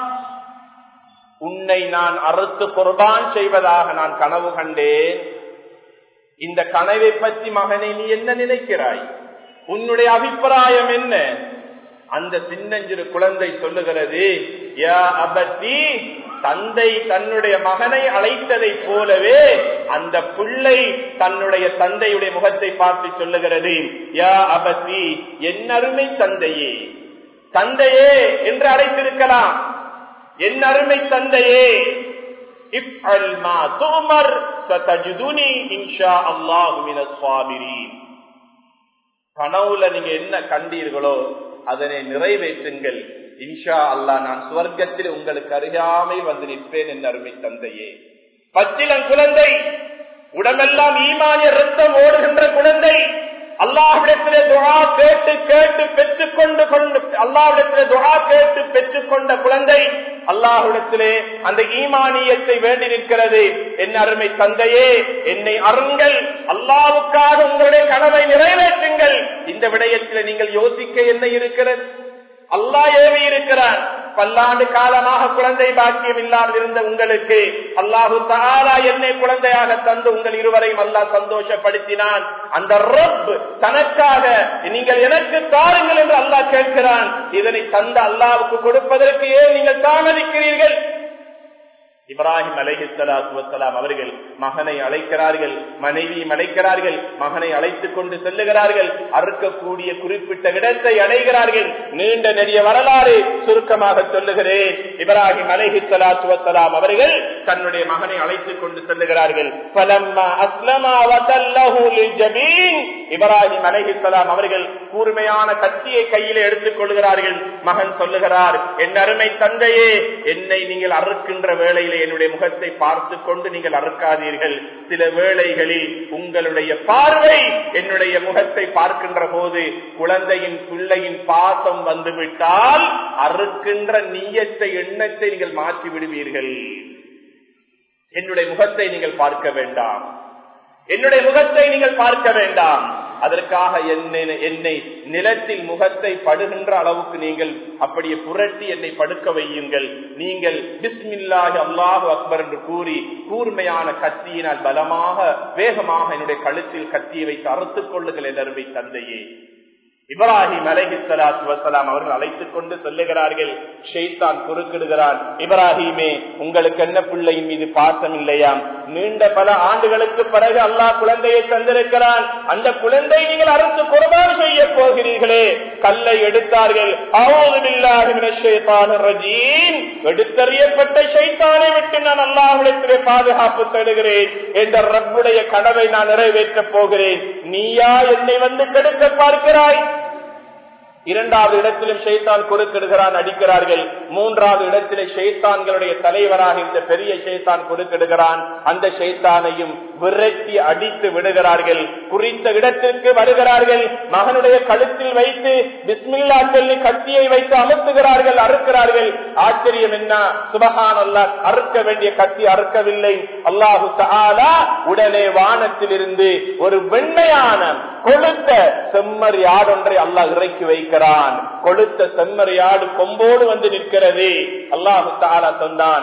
உன்னை நான் அறுத்து குர்பான் செய்வதாக நான் கனவு கண்டேன் இந்த கனவை பற்றி மகனை நீ என்ன நினைக்கிறாய் உன்னுடைய அபிப்பிராயம் என்ன அந்த சின்னஞ்சிறு குழந்தை சொல்லுகிறது யா அபத்தி தந்தை தன்னுடைய மகனை அழைத்ததை போலவே அந்த பிள்ளை தன்னுடைய தந்தையுடைய முகத்தை பார்த்து சொல்லுகிறது யா அபத்தி என் அருமை தந்தையே தந்தையே என்று அழைத்திருக்கலாம் என் அருமை தந்தையே கனவுல நீங்க என்ன கண்டீர்களோ அதனை நிறைவேற்றுங்கள் இன்ஷா அல்லா நான் சுவர்க்கத்தில் உங்களுக்கு அறியாமை வந்து நிற்பேன் என்று அருமை தந்தையே பச்சிலன் குழந்தை உடம்பெல்லாம் ஈமானிய ரத்தம் ஓடுகின்ற குழந்தை அல்லாஹ்விடத்திலே துவா கேட்டு கேட்டு பெற்றுக்கொண்டு கொண்டு அல்லாஹ்விடத்திலே துவா கேட்டு பெற்றுக்கொண்ட குழந்தை அல்லாஹ்விடத்திலே அந்த ஈமானியத்தை வேண்டி நிற்கிறது என் அருமை தந்தையே என்னை அருங்கள் அல்லாவுக்காக உங்களுடைய கனவை நிறைவேற்றுங்கள் இந்த விடயத்தில் நீங்கள் யோசிக்க என்ன இருக்கிறது அல்லாஹ் ஏவி இருக்கிறார் பல்லாண்டு காலமாக குழந்தை பாக்கியம் இல்லாமல் இருந்த உங்களுக்கு அல்லாஹு தாரா என்னை குழந்தையாக தந்து உங்கள் இருவரையும் அல்லாஹ் சந்தோஷப்படுத்தினான் அந்த ரப் தனக்காக நீங்கள் எனக்கு தாருங்கள் என்று அல்லாஹ் கேட்கிறான் இதனை தந்த அல்லாவுக்கு கொடுப்பதற்கு ஏன் நீங்கள் தாமதிக்கிறீர்கள் இப்ராஹிம் அலைஹிஸ்லாத்து வசலாம் அவர்கள் மகனை அழைக்கிறார்கள் மனைவியும் அழைக்கிறார்கள் மகனை அழைத்துக் கொண்டு செல்லுகிறார்கள் அறுக்கக்கூடிய குறிப்பிட்ட இடத்தை அடைகிறார்கள் நீண்ட நெறிய வரலாறு சுருக்கமாக சொல்லுகிறேன் இப்ராஹிம் அலைஹிஸ்லாத்து வசலாம் அவர்கள் தன்னுடைய மகனை அழைத்துக் கொண்டு செல்லுகிறார்கள் இப்ராஹிம் அலைஹிஸ்லாம் அவர்கள் கூர்மையான கத்தியை கையில எடுத்துக் கொள்கிறார்கள் மகன் சொல்லுகிறார் என் அருமை தந்தையே என்னை நீங்கள் அறுக்கின்ற வேளையிலே என்னுடைய முகத்தை பார்த்து கொண்டு நீங்கள் அறுக்காதீர்கள் சில வேளைகளில் உங்களுடைய பார்வை என்னுடைய முகத்தை பார்க்கின்ற போது குழந்தையின் பிள்ளையின் பாசம் வந்துவிட்டால் அறுக்கின்ற நீயத்தை எண்ணத்தை நீங்கள் மாற்றி விடுவீர்கள் என்னுடைய முகத்தை நீங்கள் பார்க்க வேண்டாம் என்னுடைய முகத்தை நீங்கள் பார்க்க வேண்டாம் அதற்காக என்னை நிலத்தில் முகத்தை படுகின்ற அளவுக்கு நீங்கள் அப்படியே புரட்டி என்னை படுக்க வையுங்கள் நீங்கள் பிஸ்மில்லாஹி அல்லாஹு அக்பர் என்று கூறி கூர்மையான கத்தியினால் பலமாக வேகமாக என்னுடைய கழுத்தில் கத்தியை வைத்து அறுத்துக் கொள்ளுங்கள் என் அருமை தந்தையே இப்ராஹிம் அலைஹிஸ்லாத்து வசலாம் அவர்கள் அழைத்துக் கொண்டு சொல்லுகிறார்கள் ஷெய்தான் குறுக்கிடுகிறான் இப்ராஹிமே உங்களுக்கு என்ன பிள்ளையின் மீது பாசம் இல்லையாம் நீண்ட பல ஆண்டுகளுக்கு பிறகு அல்லாஹ் குழந்தையை தந்திருக்கிறான் அந்த குழந்தை நீங்கள் அறுத்து குர்பான் செய்ய போகிறீர்களே கல்லை எடுத்தார்கள் எடுத்தறியப்பட்ட ஷைத்தானை விட்டு நான் அல்லாஹிடத்திலே பாதுகாப்பு தருகிறேன் என்ற ரப்புடைய கனவை நான் நிறைவேற்றப் போகிறேன் நீயா என்னை வந்து கெடுக்க பார்க்கிறாய் இரண்டாவது இடத்திலும் ஷைத்தான் குறுக்கிடுகிறான் அடிக்கிறார்கள் மூன்றாவது இடத்திலே ஷைத்தான்களுடைய தலைவராக இந்த பெரிய ஷைத்தான் குறுக்கிடுகிறான் அந்த ஷைத்தானையும் விரட்டி அடித்து விடுகிறார்கள் குறித்த இடத்திற்கு வருகிறார்கள் மகனுடைய கழுத்தில் வைத்து பிஸ்மில்லா சொல்லி கத்தியை வைத்து அமர்த்துகிறார்கள் அறுக்கிறார்கள் ஆச்சரியம் என்ன சுபகான் அல்லா அறுக்க வேண்டிய கத்தி அறுக்கவில்லை அல்லாஹு தாலா உடனே வானத்தில் இருந்து ஒரு வெண்மையான கொளுத்த செம்மறி ஆடொன்றை அல்லாஹ் இறக்கி வைக்கிறான் கொளுத்த செம்மறி ஆடு கொம்போடு வந்து நிற்கிறது அல்லாஹு தாலா சொன்னான்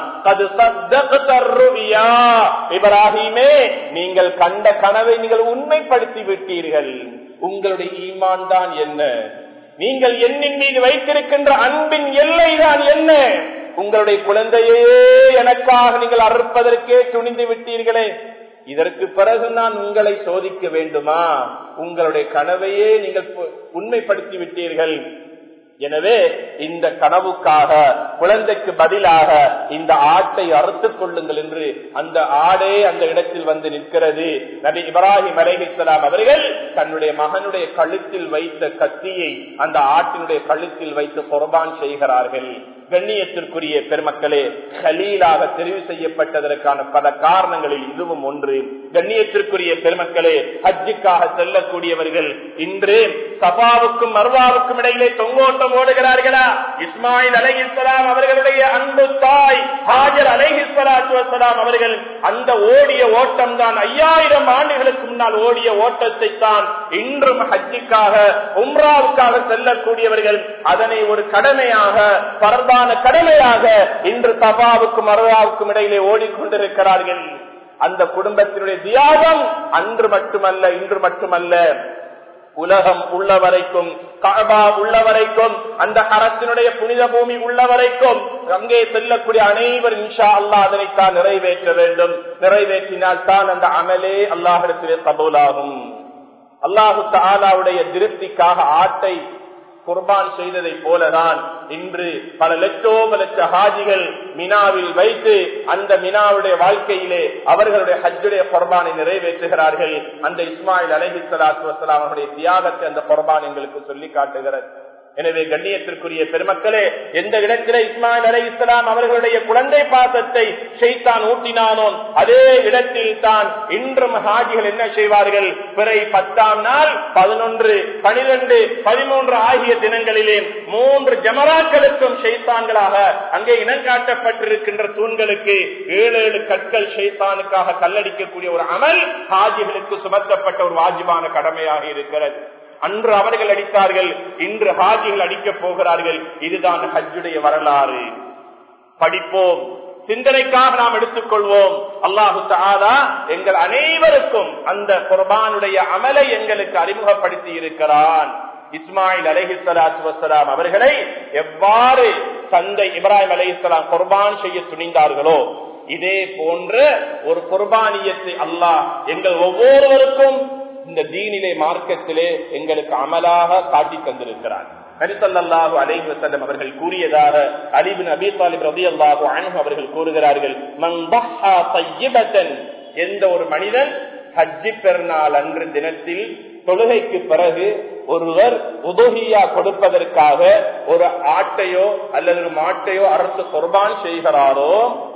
இப்ராஹிமே நீங்கள் கண்ட கனவை நீங்கள் உண்மைப்படுத்தி விட்டீர்கள் உங்களுடைய ஈமான் தான் என்ன நீங்கள் என்னின் மீது வைத்திருக்கின்ற அன்பின் எல்லை தான் என்ன உங்களுடைய குழந்தையே எனக்காக நீங்கள் அறுப்பதற்கே துணிந்து விட்டீர்களே இதற்கு பிறகு நான் உங்களை சோதிக்க வேண்டுமா உங்களுடைய கனவையே நீங்கள் உண்மைப்படுத்தி விட்டீர்கள் எனவே இந்த கனவுக்காக குழந்தைக்கு பதிலாக இந்த ஆட்டை அறுத்துக் கொள்ளுங்கள் என்று அந்த ஆடே அந்த இடத்தில் வந்து நிற்கிறது நபி இப்ராஹிம் அலைஹிஸ்லாம் அவர்கள் தன்னுடைய மகனுடைய கழுத்தில் வைத்த கத்தியை அந்த ஆட்டினுடைய கழுத்தில் வைத்து குர்பான் செய்கிறார்கள் கண்ணியத்திற்குரிய பெருமக்களே ஹலீலாக தெரிவு செய்யப்பட்டதற்கான பல காரணங்களில் இதுவும் ஒன்று கண்ணியத்திற்குரிய பெருமக்களே ஹஜ்ஜுக்காக செல்லக்கூடியவர்கள் இன்று சபாவுக்கும் மர்வாவுக்கும் இடையிலே தொங்கோட்டம் ஓடுகிறார்களா இஸ்மாயில் அலைஹிஸ்லாம் அவர்களுடைய அன்பு தாய் ஹாஜர் அலைஹிஸ்வலாத்துவலாம் அவர்கள் அந்த ஓடிய ஓட்டம் தான் ஐயாயிரம் ஆண்டுகளுக்கு முன்னால் ஓடிய ஓட்டத்தை தான் இன்றும் ஹஜ்ஜுக்காக உம்ராவுக்காக செல்லக்கூடியவர்கள் அதனை ஒரு கடமையாக பரதான கடமையாக இன்று சபாவுக்கும் மரவாவுக்கும் இடையிலே ஓடிக்கொண்டிருக்கிறார்கள் அந்த குடும்பத்தினுடைய தியாகம் அன்று மட்டுமல்ல இன்று மட்டுமல்ல உலகம் உள்ள வரைக்கும் கபா உள்ள வரைக்கும் அந்த அரசினுடைய புனித பூமி உள்ள வரைக்கும் அங்கே செல்லக்கூடிய அனைவரும் இன்ஷா அல்லா அதனைத்தான் நிறைவேற்ற வேண்டும் நிறைவேற்றினால் தான் அந்த அமலே அல்லாஹிடத்திலே கபூலாகும் அல்லாஹு தாலாவுடைய திருப்திக்காக ஆட்டை குர்பான் செய்ததை போலதான் இன்று பல லட்சோப லட்ச ஹாஜிகள் மினாவில் வைத்து அந்த மினாவுடைய வாழ்க்கையிலே அவர்களுடைய ஹஜ்ஜுடைய குர்பானை நிறைவேற்றுகிறார்கள் அந்த இஸ்மாயில் அலஹி சலாத்து வசலாம் அவருடைய தியாகத்தை அந்த குர்பான் எங்களுக்கு சொல்லி காட்டுகிறது எனவே கண்ணியத்திற்குரிய பெருமக்களே எந்த இடத்திலே இஸ்மாயில் அலை இஸ்லாம் அவர்களுடைய குழந்தை பாசத்தை ஷெய்தான் ஊட்டினானோ அதே இடத்தில் தான் இன்றும் ஹாஜிகள் என்ன செய்வார்கள் பிறை பத்தாம் நாள் பதினொன்று பனிரெண்டு பதிமூன்று ஆகிய தினங்களிலே மூன்று ஜமராக்களுக்கும் ஷெய்தான்களாக அங்கே இனங்காட்டப்பட்டிருக்கின்ற தூண்களுக்கு ஏழு ஏழு கற்கள் ஷெய்தானுக்காக கல்லடிக்கக்கூடிய ஒரு அமல் ஹாஜிகளுக்கு சுமத்தப்பட்ட ஒரு வாஜிபான கடமையாக இருக்கிறது அன்று அவர்கள் அடித்தார்கள் இன்று ஹாஜிகள் அடிக்கப் போகிறார்கள் இதுதான் ஹஜ்ஜுடைய வரலாறு படிப்போம் சிந்தனைக்காக நாம் எடுத்துக்கொள்வோம் அல்லாஹு தாலா எங்கள் அனைவருக்கும் அந்த குர்பானுடைய அமலை எங்களுக்கு அறிமுகப்படுத்தி இருக்கிறான் இஸ்மாயில் அலஹி சலாத்து வசலாம் அவர்களை எவ்வாறு தந்தை இப்ராஹிம் அலி இஸ்லாம் குர்பான் செய்ய துணிந்தார்களோ இதே போன்ற ஒரு குர்பானியத்தை அல்லாஹ் எங்கள் ஒவ்வொருவருக்கும் இந்த தீனிலே மார்க்கத்திலே எங்களுக்கு அமலாக காட்டி தந்திருக்கிறார் நரிசல்லாஹு அலைஹி வசல்லம் அவர்கள் கூறியதாக அலிபின் அபி தாலிப் ரதி அல்லாஹு அனு அவர்கள் கூறுகிறார்கள் எந்த ஒரு மனிதன் ஹஜ்ஜி பெருநாள் அன்று தினத்தில் தொழுகைக்கு பிறகு ஒருவர் உதவியா கொடுப்பதற்காக ஒரு ஆட்டையோ அல்லது ஒரு மாட்டையோ அரசு குர்பான் செய்கிறாரோ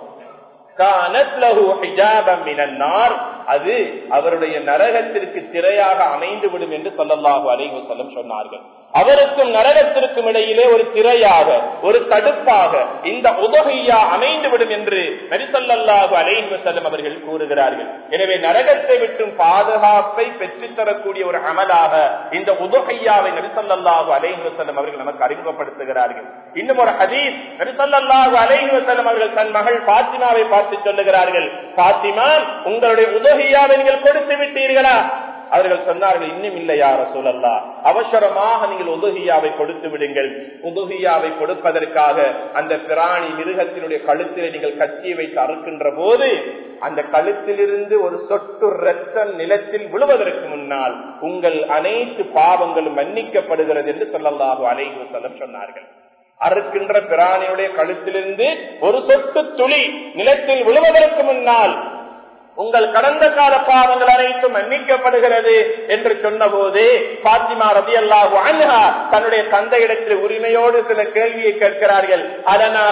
அது அவருடைய நரகத்திற்கு திரையாக அமைந்துவிடும் என்று சொல்லல்லாஹு அலைஹு செல்லம் சொன்னார்கள் அவருக்கும் நரகத்திற்கும் இடையிலே ஒரு திரையாக ஒரு தடுப்பாக இந்த உதகையா அமைந்துவிடும் என்று நரிசல்லாஹு அலைஹு செல்லம் அவர்கள் கூறுகிறார்கள் எனவே நரகத்தை விட்டும் பாதுகாப்பை பெற்றுத்தரக்கூடிய ஒரு அமலாக இந்த உதகையாவை நரிசல்லாஹு அலைஹு செல்லம் அவர்கள் நமக்கு அறிமுகப்படுத்துகிறார்கள் இன்னும் ஒரு ஹதீஸ் நரிசல்லாஹு அலைஹு செல்லம் அவர்கள் தன் மகள் பாத்திமாவை பார்த்து சொல்லுகிறார்கள் பாத்திமா உங்களுடைய உதகையாவை நீங்கள் கொடுத்து விட்டீர்களா அவர்கள் சொன்னார்கள் இன்னும் இல்லையா ரசூலல்லா அவசரமாக நீங்கள் உதுகியாவை கொடுத்து விடுங்கள் உதுகியாவை கொடுப்பதற்காக அந்த பிராணி மிருகத்தினுடைய கழுத்திலே நீங்கள் கத்தியை வைத்து அறுக்கின்ற போது அந்த கழுத்திலிருந்து ஒரு சொட்டு ரத்தம் நிலத்தில் விழுவதற்கு முன்னால் உங்கள் அனைத்து பாவங்களும் மன்னிக்கப்படுகிறது என்று சொல்லல்லாஹு அலைஹு செல்லம் சொன்னார்கள் அறுக்கின்ற பிராணியுடைய கழுத்திலிருந்து ஒரு சொட்டு துளி நிலத்தில் விழுவதற்கு முன்னால் உங்கள் கடந்த கால பாவங்கள் அனைத்தும் மன்னிக்கப்படுகிறது என்று சொன்ன போது பாத்திமா ரதி அல்லாஹு அன்ஹா தன்னுடைய தந்தையிடத்தில் உரிமையோடு சில கேள்வியை கேட்கிறார்கள் அதனா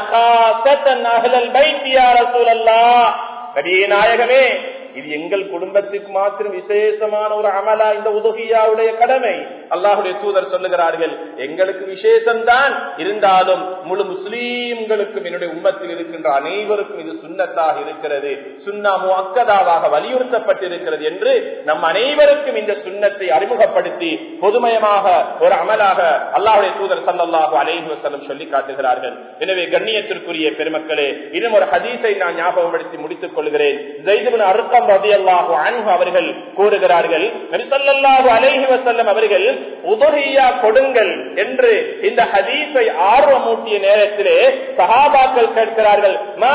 நாயகமே இது எங்கள் குடும்பத்துக்கு மாத்திரம் விசேஷமான ஒரு அமலா இந்த உதகியாவுடைய கடமை அல்லாஹுடைய தூதர் சொல்லுகிறார்கள் எங்களுக்கு விசேஷம்தான் இருந்தாலும் முழு முஸ்லீம்களுக்கும் என்னுடைய உம்மத்தில் இருக்கின்ற அனைவருக்கும் இது சுண்ணத்தாக இருக்கிறது சுண்ணாமோ அக்கதாவாக வலியுறுத்தப்பட்டிருக்கிறது என்று நம் அனைவருக்கும் இந்த சுண்ணத்தை அறிமுகப்படுத்தி பொதுமயமாக ஒரு அமலாக அல்லாஹுடைய தூதர் சல்லாஹு அலைஹி வசலம் சொல்லி காட்டுகிறார்கள் எனவே கண்ணியத்திற்குரிய பெருமக்களே இன்னும் ஒரு ஹதீஸை நான் ஞாபகப்படுத்தி முடித்துக் கொள்கிறேன் ஜெய்துபின் அருக்கம் ரதி அல்லாஹு அன்ஹு அவர்கள் கூறுகிறார்கள் நரிசல்லாஹு அலைஹி வசல்லம் அவர்கள் உதகியா கொடுங்கள் என்று இந்த ஹதீஸை ஆர்வமூட்டிய நேரத்திலே சஹாபாக்கள் கேட்கிறார்கள்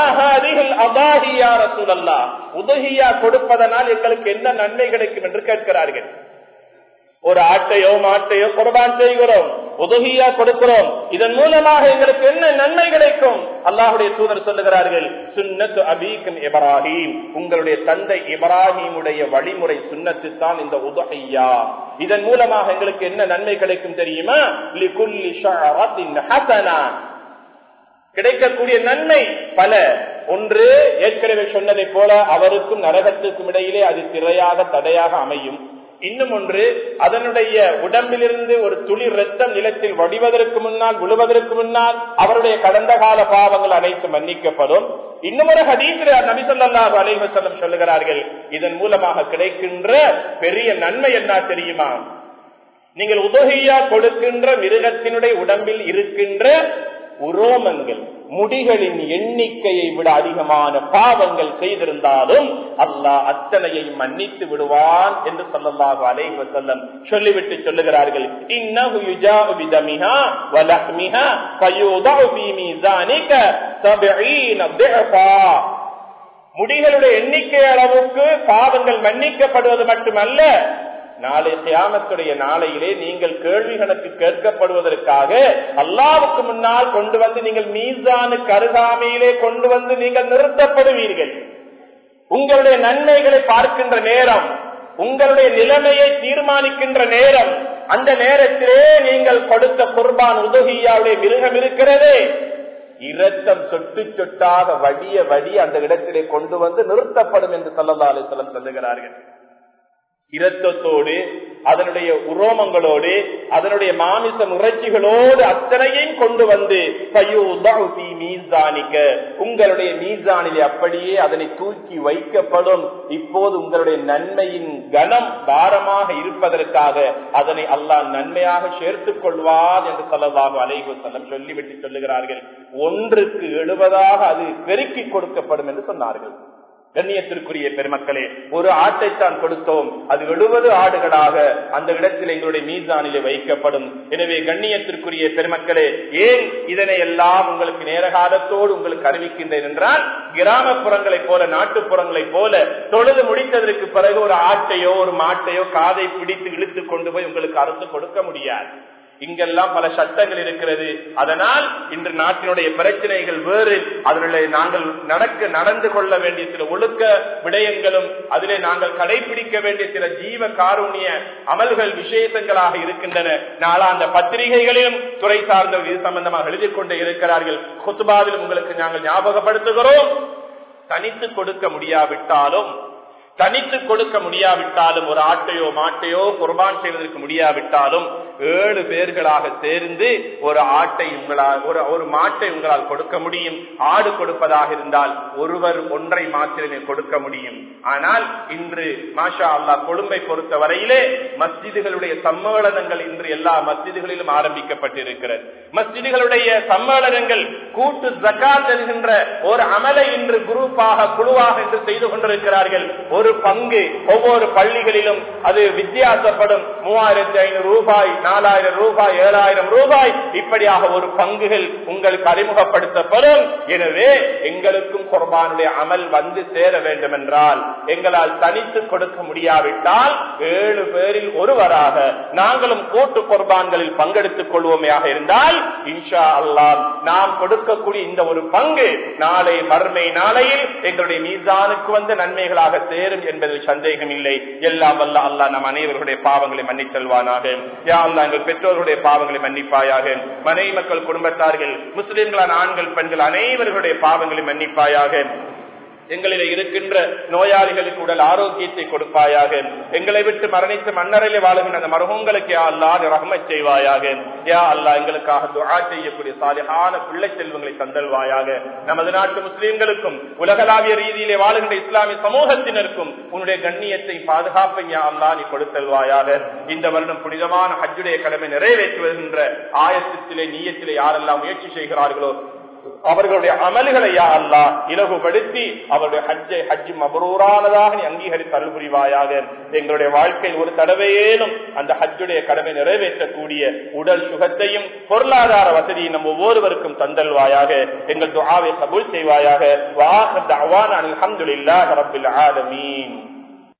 உதகியா கொடுப்பதனால் எங்களுக்கு என்ன நன்மை கிடைக்கும் என்று கேட்கிறார்கள் ஒரு ஆட்டையோ மாட்டையோ குர்பான் செய்கிறோம் உதகியா கொடுக்கிறோம் இதன் மூலமாக எங்களுக்கு என்ன நன்மை கிடைக்கும் அல்லாஹுடைய தூதர் சொல்லுகிறார்கள் சுன்னத்து அபீக்கும் இப்ராஹிம் உங்களுடைய தந்தை இப்ராஹிமுடைய வழிமுறை சுண்ணத்து தான் இந்த உதகையா இதன் மூலமாக எங்களுக்கு என்ன நன்மை கிடைக்கும் தெரியுமா லிகுல்லி ஷஅரத்தின் ஹஸனா கிடைக்கக்கூடிய நன்மை பல ஒன்று ஏற்கனவே சொன்னதை போல அவருக்கும் நரகத்துக்கும் இடையிலே அது திரையாக தடையாக அமையும் இன்னும் ஒன்று அதனுடைய உடம்பிலிருந்து ஒரு துளி ரத்தம் நிலத்தில் வடிவதற்கு முன்னால் விழுவதற்கு முன்னால் அவருடைய கடந்த கால பாவங்கள் அனைத்து மன்னிக்கப்படும் இன்னும் ஒரு ஹதீஸ்ல நபிசல்லாஹு அலைவசல்லம் சொல்லுகிறார்கள் இதன் மூலமாக கிடைக்கின்ற பெரிய நன்மை என்ன தெரியுமா நீங்கள் உதகையா கொடுக்கின்ற மிருகத்தினுடைய உடம்பில் இருக்கின்ற உரோமங்கள் முடிகளின் எண்ணிக்கையை விட அதிகமான பாவங்கள் செய்திருந்தாலும் அல்லாஹ் அத்தனையை மன்னித்து விடுவான் என்று சொல்லல்லாஹு அலைஹி செல்லம் சொல்லிவிட்டு சொல்லுகிறார்கள் இன்னஹு யுஜாஉ பிதமிஹா வலஹ்மிஹா ஃபயூதஉ ஃபீ மீசானிக 70 திஃபா முடிகளுடைய எண்ணிக்கை அளவுக்கு பாவங்கள் மன்னிக்கப்படுவது மட்டுமல்ல நாளை கியாமத்துடைய நாளையிலே நீங்கள் கேள்வி கணக்கு கேட்கப்படுவதற்காக அல்லாவுக்கு முன்னால் கொண்டு வந்து நீங்கள் மீசானுக்கு அருகாமையிலே கொண்டு வந்து நீங்கள் நிறுத்தப்படுவீர்கள் உங்களுடைய நன்மைகளை பார்க்கின்ற நேரம் உங்களுடைய நிலைமையை தீர்மானிக்கின்ற நேரம் அந்த நேரத்திலே நீங்கள் கொடுத்த குர்பான் உதவியாவுடைய மிருகம் இருக்கிறதே இரத்தம் சொட்டு சொட்டாக வடிய வடிய அந்த இடத்திலே கொண்டு வந்து நிறுத்தப்படும் என்று சல்லல்லா அலிஸ்லம் சொல்லுகிறார்கள் இரத்தத்தோடு அதனுடைய உரோமங்களோடு அதனுடைய மாமிச முறைச்சிகளோடு அத்தனையும் கொண்டு வந்து மீசானிக்க உங்களுடைய மீசானிலே அப்படியே அதனை தூக்கி வைக்கப்படும் இப்போது உங்களுடைய நன்மையின் கனம் பாரமாக இருப்பதற்காக அதனை அல்லாஹ் நன்மையாக சேர்த்துக் கொள்வார் என்று சொல்லவாக அலைவு செல்லம் சொல்லிவிட்டு சொல்லுகிறார்கள் ஒன்றுக்கு எழுபதாக அது பெருக்கி கொடுக்கப்படும் என்று சொன்னார்கள் கண்ணியத்திற்குரிய பெருமக்களே ஒரு ஆட்டைத்தான் கொடுத்தோம் அது எழுபது ஆடுகளாக அந்த இடத்தில் எங்களுடைய மீசானிலே வைக்கப்படும் எனவே கண்ணியத்திற்குரிய பெருமக்களே ஏன் இதனை எல்லாம் உங்களுக்கு நேரகாலத்தோடு உங்களுக்கு அறிவிக்கின்றேன் என்றால் கிராமப்புறங்களைப் போல நாட்டுப்புறங்களைப் போல தொழுது முடித்ததற்கு பிறகு ஒரு ஆட்டையோ ஒரு மாட்டையோ காதை பிடித்து இழுத்து கொண்டு போய் உங்களுக்கு அறுத்து கொடுக்க முடியாது இங்கெல்லாம் பல சட்டங்கள் இருக்கிறது அதனால் இன்று நாட்டினுடைய பிரச்சனைகள் வேறு அதனுடைய நாங்கள் நடக்க நடந்து கொள்ள வேண்டிய சில ஒழுக்க விடயங்களும் அதிலே நாங்கள் கடைபிடிக்க வேண்டிய சில ஜீவ காரூணிய அமல்கள் விசேஷங்களாக இருக்கின்றன நாளா அந்த பத்திரிகைகளிலும் துறை சார்ந்தவர்கள் இது சம்பந்தமாக எழுதி கொண்டே இருக்கிறார்கள் குத்துபாவிலும் உங்களுக்கு நாங்கள் ஞாபகப்படுத்துகிறோம் தனித்து கொடுக்க முடியாவிட்டாலும் தனித்து கொடுக்க முடியாவிட்டாலும் ஒரு ஆட்டையோ மாட்டையோ குர்பான் செய்வதற்கு முடியாவிட்டாலும் ஏழு பேர்களாக சேர்ந்து ஒரு ஆட்டை உங்களால் ஒரு ஒரு மாட்டை உங்களால் கொடுக்க முடியும் ஆடு கொடுப்பதாக இருந்தால் ஒருவர் ஒன்றை மாத்திரமே கொடுக்க முடியும் ஆனால் இன்று மாஷா அல்லா கொழும்பை பொறுத்த வரையிலே மஸ்ஜிதுகளுடைய சம்மேளனங்கள் இன்று எல்லா மஸ்ஜிதுகளிலும் ஆரம்பிக்கப்பட்டிருக்கிறது மஸ்ஜிதுகளுடைய சம்மேளனங்கள் கூட்டு ஜக்காத் என்கின்ற ஒரு அமலை இன்று குரூப்பாக குழுவாக என்று செய்து கொண்டிருக்கிறார்கள் ஒரு பங்கு ஒவ்வொரு பள்ளிகளிலும் அது வித்தியாசப்படும் மூவாயிரத்தி ஐநூறு ரூபாய் நாலாயிரம் ரூபாய் ஏழாயிரம் ரூபாய் இப்படியாக ஒரு பங்குகள் உங்களுக்கு அறிமுகப்படுத்தப்படும் எனவே எங்களுக்கும் குர்பானுடைய அமல் வந்து சேர வேண்டும் என்றால் எங்களால் தனித்து கொடுக்க முடியாவிட்டால் ஏழு பேரில் ஒருவராக நாங்களும் கூட்டு குர்பான்களில் பங்கெடுத்துக் கொள்வோமையாக இருந்தால் இன்ஷா அல்லாம் நாம் கொடுக்கக்கூடிய இந்த ஒரு பங்கு நாளை மறுமை நாளையில் எங்களுடைய மீசானுக்கு வந்து நன்மைகளாக சேரும் என்பதில் சந்தேகம் இல்லை எல்லாம் வல்ல அல்லா நம் அனைவர்களுடைய பாவங்களை மன்னித்தல்வானாக யா அல்லா எங்கள் பெற்றோர்களுடைய பாவங்களை மன்னிப்பாயாக மனை மக்கள் குடும்பத்தார்கள் முஸ்லிம்களான ஆண்கள் பெண்கள் அனைவர்களுடைய பாவங்களை மன்னிப்பாயாக எங்களில் இருக்கின்ற நோயாளிகளுக்கு உடல் ஆரோக்கியத்தை கொடுப்பாயாக எங்களை விட்டு மரணித்து மன்னரிலே வாழுகின்ற அந்த மருகங்களுக்கு யா அல்லா ரஹமத் செய்வாயாக யா அல்லா எங்களுக்காக துஆ செய்யக்கூடிய சாலிஹான பிள்ளை செல்வங்களை தந்தல்வாயாக நமது நாட்டு முஸ்லிம்களுக்கும் உலகளாவிய ரீதியிலே வாழுகின்ற இஸ்லாமிய சமூகத்தினருக்கும் உன்னுடைய கண்ணியத்தை பாதுகாப்பை யா அல்லா நீ கொடுத்தல்வாயாக இந்த வருடம் புனிதமான ஹஜ்ஜுடைய கடமை நிறைவேற்றுவதென்ற ஆயத்திலே நீயத்திலே யாரெல்லாம் முயற்சி செய்கிறார்களோ அவர்களுடைய அமல்களை யா அல்லா இலகுபடுத்தி அவருடைய ஹஜ்ஜை ஹஜ் மபரூரானதாக நீ அங்கீகரித்து அருள் புரிவாயாக எங்களுடைய வாழ்க்கையில் ஒரு தடவையேனும் அந்த ஹஜ்ஜுடைய கடமை நிறைவேற்றக்கூடிய உடல் சுகத்தையும் பொருளாதார வசதியும் நம் ஒவ்வொருவருக்கும் தந்தல்வாயாக எங்கள் துஆவை கபூல் செய்வாயாக வாஹத் அவான் அல்ஹம்துலில்லாஹி ரப்பில் ஆலமீன்